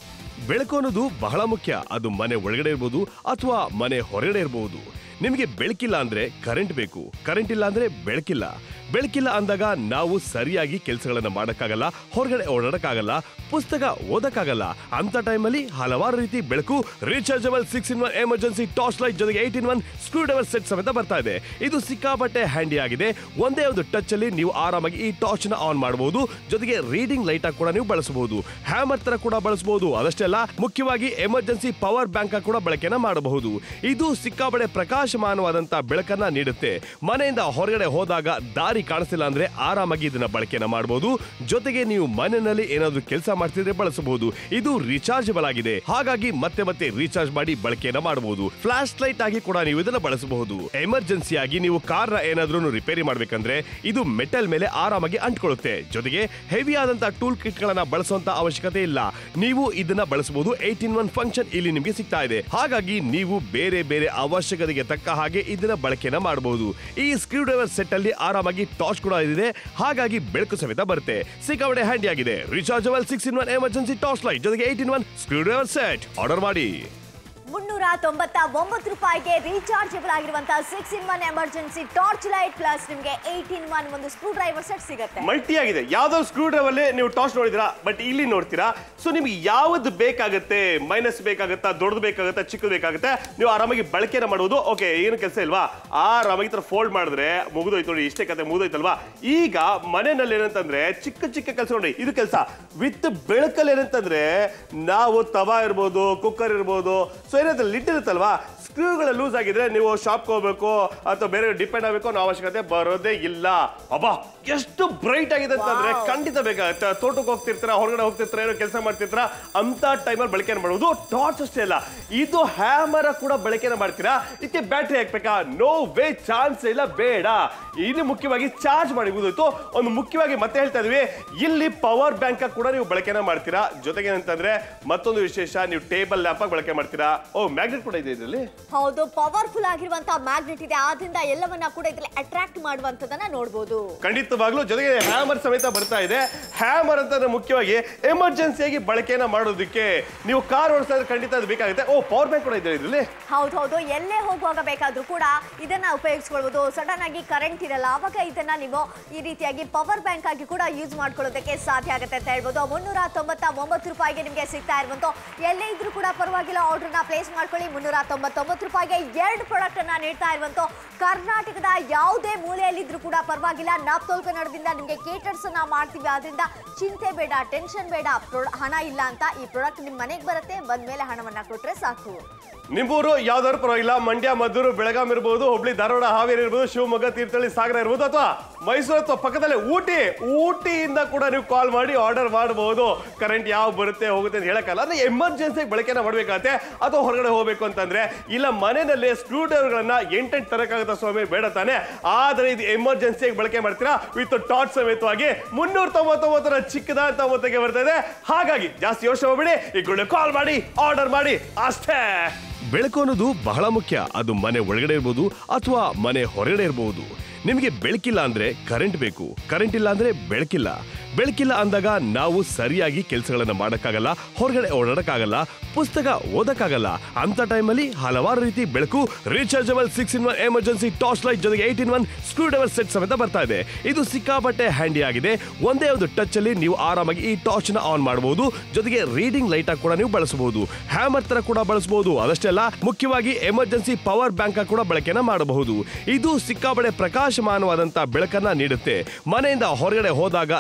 ಬೆಳಕು ಅನ್ನೋದು ಬಹಳ ಮುಖ್ಯ ಅದು ಮನೆ ಒಳಗಡೆ ಇರ್ಬೋದು ಅಥವಾ ಮನೆ ಹೊರಗಡೆ ಇರ್ಬೋದು ನಿಮಗೆ ಬೆಳಕಿಲ್ಲ ಅಂದ್ರೆ ಕರೆಂಟ್ ಬೇಕು ಕರೆಂಟ್ ಇಲ್ಲ ಅಂದ್ರೆ ಬೆಳಕಿಲ್ಲ ಬೆಳಕಿಲ್ಲ ಅಂದಾಗ ನಾವು ಸರಿಯಾಗಿ ಕೆಲಸಗಳನ್ನ ಮಾಡಕ್ಕಾಗಲ್ಲ ಹೊರಗಡೆ ಓಡಾಡಕ್ಕಾಗಲ್ಲ ಪುಸ್ತಕ ಓದಕ್ಕಾಗಲ್ಲ ಅಂತ ಟೈಮಲ್ಲಿ ಹಲವಾರು ರೀತಿ ಬೆಳಕು rechargeable six in one emergency torch light ಜೊತೆಗೆ eight in one screwdriver set ಸಮೇತ ಬರ್ತಾ ಇದೆ ಇದು ಸಿಕ್ಕಾಪಟ್ಟೆ ಹ್ಯಾಂಡಿ ಆಗಿದೆ ಒಂದೇ ಒಂದು ಟಚ್ ಅಲ್ಲಿ ನೀವು ಆರಾಮಾಗಿ ಈ ಟಾರ್ಚ್ ನ ಆನ್ ಮಾಡಬಹುದು ಜೊತೆಗೆ ರೀಡಿಂಗ್ ಲೈಟ್ ಆಗಿ ಕೂಡ ನೀವು ಬಳಸಬಹುದು ಹ್ಯಾಮರ್ ತರ ಕೂಡ ಬಳಸಬಹುದು ಅದಷ್ಟೇ ಅಲ್ಲ ಮುಖ್ಯವಾಗಿ ಎಮರ್ಜೆನ್ಸಿ ಪವರ್ ಬ್ಯಾಂಕ್ ಆಗಿ ಕೂಡ ಬಳಕೆನ ಮಾಡಬಹುದು ಇದು ಸಿಕ್ಕಾಪಟ್ಟೆ ಪ್ರಕಾಶಮಾನವಾದಂತ ಬೆಳಕನ್ನ ನೀಡುತ್ತೆ ಮನೆಯಿಂದ ಹೊರಗಡೆ ಹೋದಾಗ ದಾರಿ ಕಾಣಿಸ್ತಿಲ್ಲ ಅಂದ್ರೆ ಆರಾಮಾಗಿ ಇದನ್ನ ಬಳಕೆನ ಮಾಡಬಹುದು ಜೊತೆಗೆ ನೀವು ಮನೆಯಲ್ಲಿ ಏನಾದ್ರು ಕೆಲಸ ಮಾಡ್ತಿದ್ರೆ ಬಳಸಬಹುದು ಇದು ರೀಚಾರ್ಜಬಲ್ ಆಗಿದೆ ಹಾಗಾಗಿ ಮತ್ತೆ ಮತ್ತೆ ರೀಚಾರ್ಜ್ ಮಾಡಿ ಬಳಕೆಯನ್ನ ಮಾಡಬಹುದು ಫ್ಲಾಶ್ ಲೈಟ್ ಆಗಿ ಕೂಡ ನೀವು ಇದನ್ನ ಬಳಸಬಹುದು ಎಮರ್ಜೆನ್ಸಿ ಆಗಿ ನೀವು ಕಾರ್ ಏನಾದ್ರೂ ರಿಪೇರಿ ಮಾಡ್ಬೇಕಂದ್ರೆ ಇದು ಮೆಟಲ್ ಮೇಲೆ ಆರಾಮಾಗಿ ಅಂಟ್ಕೊಳ್ಳುತ್ತೆ ಜೊತೆಗೆ ಹೆವಿ ಆದಂತ ಟೂಲ್ ಕಿಟ್ ಗಳನ್ನ ಬಳಸುವಂತ ಅವಶ್ಯಕತೆ ಇಲ್ಲ ನೀವು ಇದನ್ನ ಬಳಸಬಹುದು ಏಟ್ ಇನ್ ಒನ್ ಫಂಕ್ಷನ್ ಇಲ್ಲಿ ನಿಮಗೆ ಸಿಗ್ತಾ ಇದೆ ಹಾಗಾಗಿ ನೀವು ಬೇರೆ ಬೇರೆ ಅವಶ್ಯಕತೆಗೆ ತಕ್ಕ ಹಾಗೆ ಇದನ್ನ ಬಳಕೆನ ಮಾಡಬಹುದು ಈ ಸ್ಕ್ರೂ ಡ್ರೈವರ್ ಸೆಟ್ ಅಲ್ಲಿ ಆರಾಮಾಗಿ ಟಾರ್ಚ್ ಕೂಡ ಇದೆ ಹಾಗಾಗಿ ಬೆಳಕು ಸಮೇತ ಬರುತ್ತೆ ಸಿಕ್ಕಾಪಟ್ಟೆ ಹ್ಯಾಂಡಿ ಆಗಿದೆ rechargeable six in one emergency torch light ಜೊತೆಗೆ eight in one screwdriver set order ಮಾಡಿ ಮುನ್ನೂರ ತೊಂಬತ್ತ ಒಂಬತ್ತು ರೂಪಾಯಿಗೆ ರೀಚಾರ್ಜಬಲ್ ಆಗಿರುವಂತಹ six in one emergency torch light plus ನಿಮಗೆ ಏಟ್ ಇನ್ ಒನ್ ಒಂದು ಸ್ಕ್ರೂ ಡ್ರೈವರ್ ಸೆಟ್ ಸಿಗುತ್ತೆ ಮಲ್ಟಿ ಆಗಿದೆ ಯಾವ್ದೋ ಸ್ಕ್ರೂ ಡ್ರೈವರ್ ಅಲ್ಲಿ ನೀವು ಟಾಸ್ ನೋಡಿದಿರಾ ಬಟ್ ಇಲ್ಲಿ ನೋಡ್ತೀರಾ ಸೊ ನಿಮ್ಗೆ ಯಾವ್ದು ಬೇಕಾಗುತ್ತೆ ಮೈನಸ್ ಬೇಕಾಗುತ್ತಾ ದೊಡ್ಡದು ಬೇಕಾಗುತ್ತಾ ಚಿಕ್ಕದು ಬೇಕಾಗುತ್ತೆ ನೀವು ಆರಾಮಾಗಿ ಬಳಕೆನ ಮಾಡುವುದು ಓಕೆ ಏನು ಕೆಲಸ ಇಲ್ವಾ ಆರಾಮಾಗಿ ತರ ಫೋಲ್ಡ್ ಮಾಡಿದ್ರೆ ಮುಗಿದೋಯ್ತು ನೋಡಿ ಇಷ್ಟೇ ಕತೆ ಮುಗಿದೋಯ್ತಲ್ವಾ ಈಗ ಮನೆಯಲ್ಲಿ ಏನಂತಂದ್ರೆ ಚಿಕ್ಕ ಚಿಕ್ಕ ಕೆಲಸ ನೋಡಿ ಇದು ಕೆಲಸ ವಿತ್ ಬೆಳಕಲ್ಲಿ ಏನಂತಂದ್ರೆ ನಾವು ತವಾ ಇರ್ಬೋದು ಕುಕ್ಕರ್ ಇರ್ಬೋದು ಸೊ ಏನಾದ್ರೆ ಲಿಡ್ ಇರುತ್ತಲ್ವಾ ಸ್ಕ್ರೂಗಳ ಲೂಸ್ ಆಗಿದ್ರೆ ನೀವು ಶಾಪ್ಗೆ ಹೋಗ್ಬೇಕು ಅಥವಾ ಬೇರೆ ಡಿಪೆಂಡ್ ಆಗಬೇಕು ಅನ್ನೋ ಅವಶ್ಯಕತೆ ಬರೋದೇ ಇಲ್ಲ ಅಬ್ಬಾ ಎಷ್ಟು ಬ್ರೈಟ್ ಆಗಿದೆ ಅಂತಂದ್ರೆ Wow. ಖಂಡಿತ ಬೇಕಾಗುತ್ತೆ ತೋಟಕ್ಕೆ ಹೋಗ್ತಿರ್ತೀರಾ ಹೊರಗಡೆ ಹೋಗ್ತಿರ್ತೀರಾ ಏನೋ ಕೆಲಸ ಮಾಡ್ತಿರ್ತೀರಾ ಅಂತ ಟೈಮಲ್ಲಿ ಬಳಕೆನ ಮಾಡುವುದು ಟಾರ್ಚ್ ಅಷ್ಟೇ ಅಲ್ಲ ಇದು ಹ್ಯಾಮರ ಕೂಡ ಬಳಕೆನ ಮಾಡ್ತೀರಾ ಇದಕ್ಕೆ ಬ್ಯಾಟ್ರಿ ಹಾಕ್ಬೇಕಾ ನೋ ವೇ ಚಾನ್ಸ್ ಇಲ್ಲ ಬೇಡ ಇನ್ನು ಮುಖ್ಯವಾಗಿ ಚಾರ್ಜ್ ಮಾಡಿ ಮುಗಿದೋಯ್ತು ಒಂದು ಮುಖ್ಯವಾಗಿ ಮತ್ತೆ ಹೇಳ್ತಾ ಇದೀವಿ ಇಲ್ಲಿ ಪವರ್ ಬ್ಯಾಂಕ್ ಕೂಡ ನೀವು ಬಳಕೆನ ಮಾಡ್ತೀರಾ ಜೊತೆಗೆ ಏನಂತಂದ್ರೆ ಮತ್ತೊಂದು ವಿಶೇಷ ನೀವು ಟೇಬಲ್ ಲ್ಯಾಂಪ್ ಆಗಿ ಬಳಕೆ ಮಾಡ್ತೀರಾ ಓ ಮ್ಯಾಗ್ನೆಟ್ ಕೂಡ ಇದೆ ಇದರಲ್ಲಿ ಹೌದು ಪವರ್ಫುಲ್ ಆಗಿರುವಂತಹ ಮ್ಯಾಗ್ನೆಟ್ ಇದೆ ಆದ್ರಿಂದ ಎಲ್ಲವನ್ನ ಕೂಡ ಇದ್ರಲ್ಲಿ ಅಟ್ರಾಕ್ಟ್ ಮಾಡುವಂತದನ್ನ ನೋಡ್ಬೋದು ಖಂಡಿತವಾಗ್ಲೂ ಜೊತೆಗೆ ಹ್ಯಾಮರ್ ಸಮೇತ ಬರ್ತಾ ಇದೆ ಹ್ಯಾಮರ್ ಅಂತಂದ್ರೆ ಮುಖ್ಯವಾಗಿ ಎಮರ್ಜೆನ್ಸಿಯಾಗಿ ಬಳಕೆನ ಮಾಡೋದಕ್ಕೆ ನೀವು ಕಾರ್ ಓಡಿಸ್ತಾ ಇದ್ರೆ ಖಂಡಿತ ಅದು ಬೇಕಾಗುತ್ತೆ ಓ ಪವರ್ ಬ್ಯಾಂಕ್ ಕೂಡ ಇದೆ ಇದರಲ್ಲಿ ಹೌದು ಹೌದು ಎಲ್ಲೇ ಹೋಗುವಾಗ ಬೇಕಾದ್ರೂ ಕೂಡ ಇದನ್ನ ಉಪಯೋಗಿಸ್ಕೊಳ್ಬೋದು ಸಡನ್ ಆಗಿ ಕರೆಂಟ್ ಇರಲ್ಲ ಅವಾಗ ಇದನ್ನ ನೀವು ಈ ರೀತಿಯಾಗಿ ಪವರ್ ಬ್ಯಾಂಕ್ ಆಗಿ ಕೂಡ ಯೂಸ್ ಮಾಡ್ಕೊಳ್ಳೋದಕ್ಕೆ ಸಾಧ್ಯ ಆಗುತ್ತೆ ಅಂತ ಹೇಳ್ಬೋದು ಮುನ್ನೂರ ತೊಂಬತ್ತ ಒಂಬತ್ತು ರೂಪಾಯಿಗೆ ನಿಮಗೆ ಸಿಗ್ತಾ ಇರುವಂತ ಎಲ್ಲೇ ಇದ್ರೂ ಕೂಡ ಪರವಾಗಿಲ್ಲ ಆರ್ಡರ್ನ ಪ್ಲೇಸ್ ಮಾಡ್ಕೊಳ್ಳಿ ಮುನ್ನೂರ ತೊಂಬತ್ತೊಂಬತ್ತು ರೂಪಾಯಿಗೆ ಎರಡು ಪ್ರಾಡಕ್ಟ್ ಅನ್ನ ನೀಡ್ತಾ ಇರುವಂತ ಕರ್ನಾಟಕದ ಯಾವುದೇ ಮೂಲೆಯಲ್ಲಿದ್ರೂ ಕೂಡ ಪರವಾಗಿಲ್ಲ ನಾಪ್ತೋಲ್ ಕನ್ನಡದಿಂದ ನಿಮಗೆ ಕೇಟರ್ಸ್ ಅನ್ನ ಮಾಡ್ತೀವಿ ಆದ್ರಿಂದ ಚಿಂತೆ ಬೇಡ ಟೆನ್ಷನ್ ಬೇಡ ಪ್ರೊ- ಹಣ ಇಲ್ಲ ಅಂತ ಈ ಪ್ರಾಡಕ್ಟ್ ನಿಮ್ಮ ಮನೆಗೆ ಬರುತ್ತೆ ಬಂದ್ಮೇಲೆ ಹಣವನ್ನ ಕೊಟ್ರೆ ಸಾಕು ನಿಮ್ಮೂರು ಯಾವ್ದಾದ್ರು ಪರವಾಗಿಲ್ಲ ಮಂಡ್ಯ ಮದ್ದೂರು ಬೆಳಗಾಂ ಇರ್ಬೋದು ಹುಬ್ಳಿ ಧಾರವಾಡ ಹಾವೇರಿ ಇರ್ಬೋದು ಶಿವಮೊಗ್ಗ ತೀರ್ಥಹಳ್ಳಿ ಸಾಗರ ಇರ್ಬೋದು ಅಥವಾ ಮೈಸೂರು ಅಥವಾ ಪಕ್ಕದಲ್ಲೇ ಊಟಿ ಊಟಿಯಿಂದ ಕೂಡ ನೀವು ಕಾಲ್ ಮಾಡಿ ಆರ್ಡರ್ ಮಾಡಬಹುದು ಕರೆಂಟ್ ಯಾವ ಬರುತ್ತೆ ಹೋಗುತ್ತೆ ಅಂತ ಹೇಳಕ್ಕಲ್ಲ ಅಂದ್ರೆ ಎಮರ್ಜೆನ್ಸಿ ಬಳಕೆನ ಮಾಡ್ಬೇಕಾಗತ್ತೆ ಅಥವಾ ಹೊರಗಡೆ ಹೋಗ್ಬೇಕು ಅಂತಂದ್ರೆ ಇಲ್ಲ ಮನೆಯಲ್ಲಿ ಸ್ಕ್ರೂ ಡ್ರೈವರ್ಗಳನ್ನ ಎಂಟೆಂಟು ತರಕಾಗತ್ತ ಸ್ವಾಮಿ ಬೇಡ ತಾನೆ ಆದ್ರೆ ಇದು ಎಮರ್ಜೆನ್ಸಿಯಾಗಿ ಬಳಕೆ ಮಾಡ್ತೀರಾ ವಿತ್ ಟಾರ್ಚ್ ಸಮೇತವಾಗಿ ಮುನ್ನೂರ ತೊಂಬತ್ತೊಂಬತ್ತರ ಚಿಕ್ಕದಾದ ಮೊತ್ತಕ್ಕೆ ಬರ್ತಾ ಇದೆ ಹಾಗಾಗಿ ಜಾಸ್ತಿ ಯೋಚನೆ ಹೋಗ್ಬೇಡಿ ಈಗ ಕಾಲ್ ಮಾಡಿ ಆರ್ಡರ್ ಮಾಡಿ ಅಷ್ಟೇ ಬೆಳಕು ಅನ್ನೋದು ಬಹಳ ಮುಖ್ಯ ಅದು ಮನೆ ಒಳಗಡೆ ಇರ್ಬೋದು ಅಥವಾ ಮನೆ ಹೊರಗಡೆ ಇರ್ಬೋದು ನಿಮಗೆ ಬೆಳಕಿಲ್ಲ ಅಂದ್ರೆ ಕರೆಂಟ್ ಬೇಕು ಕರೆಂಟ್ ಇಲ್ಲ ಅಂದ್ರೆ ಬೆಳಕಿಲ್ಲ ಬೆಳಕಿಲ್ಲ ಅಂದಾಗ ನಾವು ಸರಿಯಾಗಿ ಕೆಲಸಗಳನ್ನ ಮಾಡಕ್ಕಾಗಲ್ಲ ಹೊರಗಡೆ ಓಡಾಡಕ್ಕಾಗಲ್ಲ ಪುಸ್ತಕ ಓದಕ್ಕಾಗಲ್ಲ ಅಂತ ಟೈಮಲ್ಲಿ ಹಲವಾರು ರೀತಿ ಬೆಳಕು rechargeable six in one emergency torch light ಜೊತೆಗೆ eight in one screwdriver set ಸಮೇತ ಬರ್ತಾ ಇದೆ ಇದು ಸಿಕ್ಕಾಪಟ್ಟೆ ಹ್ಯಾಂಡಿ ಆಗಿದೆ ಒಂದೇ ಒಂದು ಟಚ್ ಅಲ್ಲಿ ನೀವು ಆರಾಮಾಗಿ ಈ ಟಾರ್ಚ್ ನ ಆನ್ ಮಾಡಬಹುದು ಜೊತೆಗೆ ರೀಡಿಂಗ್ ಲೈಟ್ ಆಗಿ ಕೂಡ ನೀವು ಬಳಸಬಹುದು ಹ್ಯಾಮರ್ ತರ ಕೂಡ ಬಳಸಬಹುದು ಅದಷ್ಟೇ ಅಲ್ಲ ಮುಖ್ಯವಾಗಿ ಎಮರ್ಜೆನ್ಸಿ ಪವರ್ ಬ್ಯಾಂಕ್ ಆಗಿ ಕೂಡ ಬಳಕೆನ ಮಾಡಬಹುದು ಇದು ಸಿಕ್ಕಾಪಟ್ಟೆ ಪ್ರಕಾಶಮಾನವಾದಂತ ಬೆಳಕನ್ನ ನೀಡುತ್ತೆ ಮನೆಯಿಂದ ಹೊರಗಡೆ ಹೋದಾಗ ದಾರಿ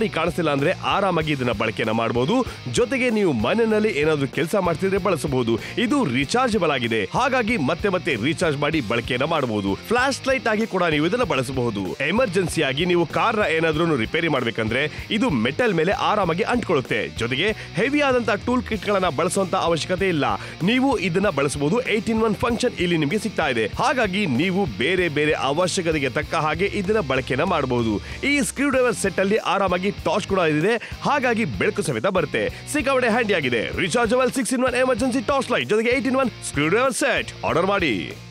ಕಾಣಿಸ್ತಿಲ್ಲ ಅಂದ್ರೆ ಆರಾಮಾಗಿ ಇದನ್ನ ಬಳಕೆನ ಮಾಡಬಹುದು ಜೊತೆಗೆ ನೀವು ಮನೆಯಲ್ಲಿ ಏನಾದ್ರೂ ಕೆಲಸ ಮಾಡ್ತಿದ್ರೆ ಬಳಸಬಹುದು ಇದು ರಿಚಾರ್ಜಬಲ್ ಆಗಿದೆ ಹಾಗಾಗಿ ಮತ್ತೆ ಮತ್ತೆ ರೀಚಾರ್ಜ್ ಮಾಡಿ ಬಳಕೆಯನ್ನ ಮಾಡಬಹುದು ಫ್ಲಾಶ್ ಲೈಟ್ ಆಗಿ ಕೂಡ ನೀವು ಇದನ್ನ ಬಳಸಬಹುದು ಎಮರ್ಜೆನ್ಸಿ ಆಗಿ ನೀವು ಕಾರ್ ಏನಾದ್ರೂ ರಿಪೇರಿ ಮಾಡ್ಬೇಕಂದ್ರೆ ಇದು ಮೆಟಲ್ ಮೇಲೆ ಆರಾಮಾಗಿ ಅಂಟ್ಕೊಳ್ಳುತ್ತೆ ಜೊತೆಗೆ ಹೆವಿ ಆದಂತ ಟೂಲ್ ಕಿಟ್ ಗಳನ್ನ ಬಳಸುವಂತ ಅವಶ್ಯಕತೆ ಇಲ್ಲ ನೀವು ಇದನ್ನ ಬಳಸಬಹುದು ಏಯ್ಟೀನ್ ಒನ್ ಫಂಕ್ಷನ್ ಇಲ್ಲಿ ನಿಮಗೆ ಸಿಗ್ತಾ ಇದೆ ಹಾಗಾಗಿ ನೀವು ಬೇರೆ ಬೇರೆ ಅವಶ್ಯಕತೆಗೆ ತಕ್ಕ ಹಾಗೆ ಇದನ್ನ ಬಳಕೆನ ಮಾಡಬಹುದು ಈ ಸ್ಕ್ರೂ ಡ್ರೈವರ್ ಸೆಟ್ ಅಲ್ಲಿ ಆರಾಮಾಗಿ ಟಾರ್ಚ್ ಕೂಡ ಇದೆ ಹಾಗಾಗಿ ಬೆಳಕು ಸಮೇತ ಬರುತ್ತೆ ಸಿಕ್ಕಾಪಟ್ಟೆ ಹ್ಯಾಂಡಿ ಆಗಿದೆ rechargeable six in one emergency torch light ಜೊತೆಗೆ eight in one screwdriver set order ಮಾಡಿ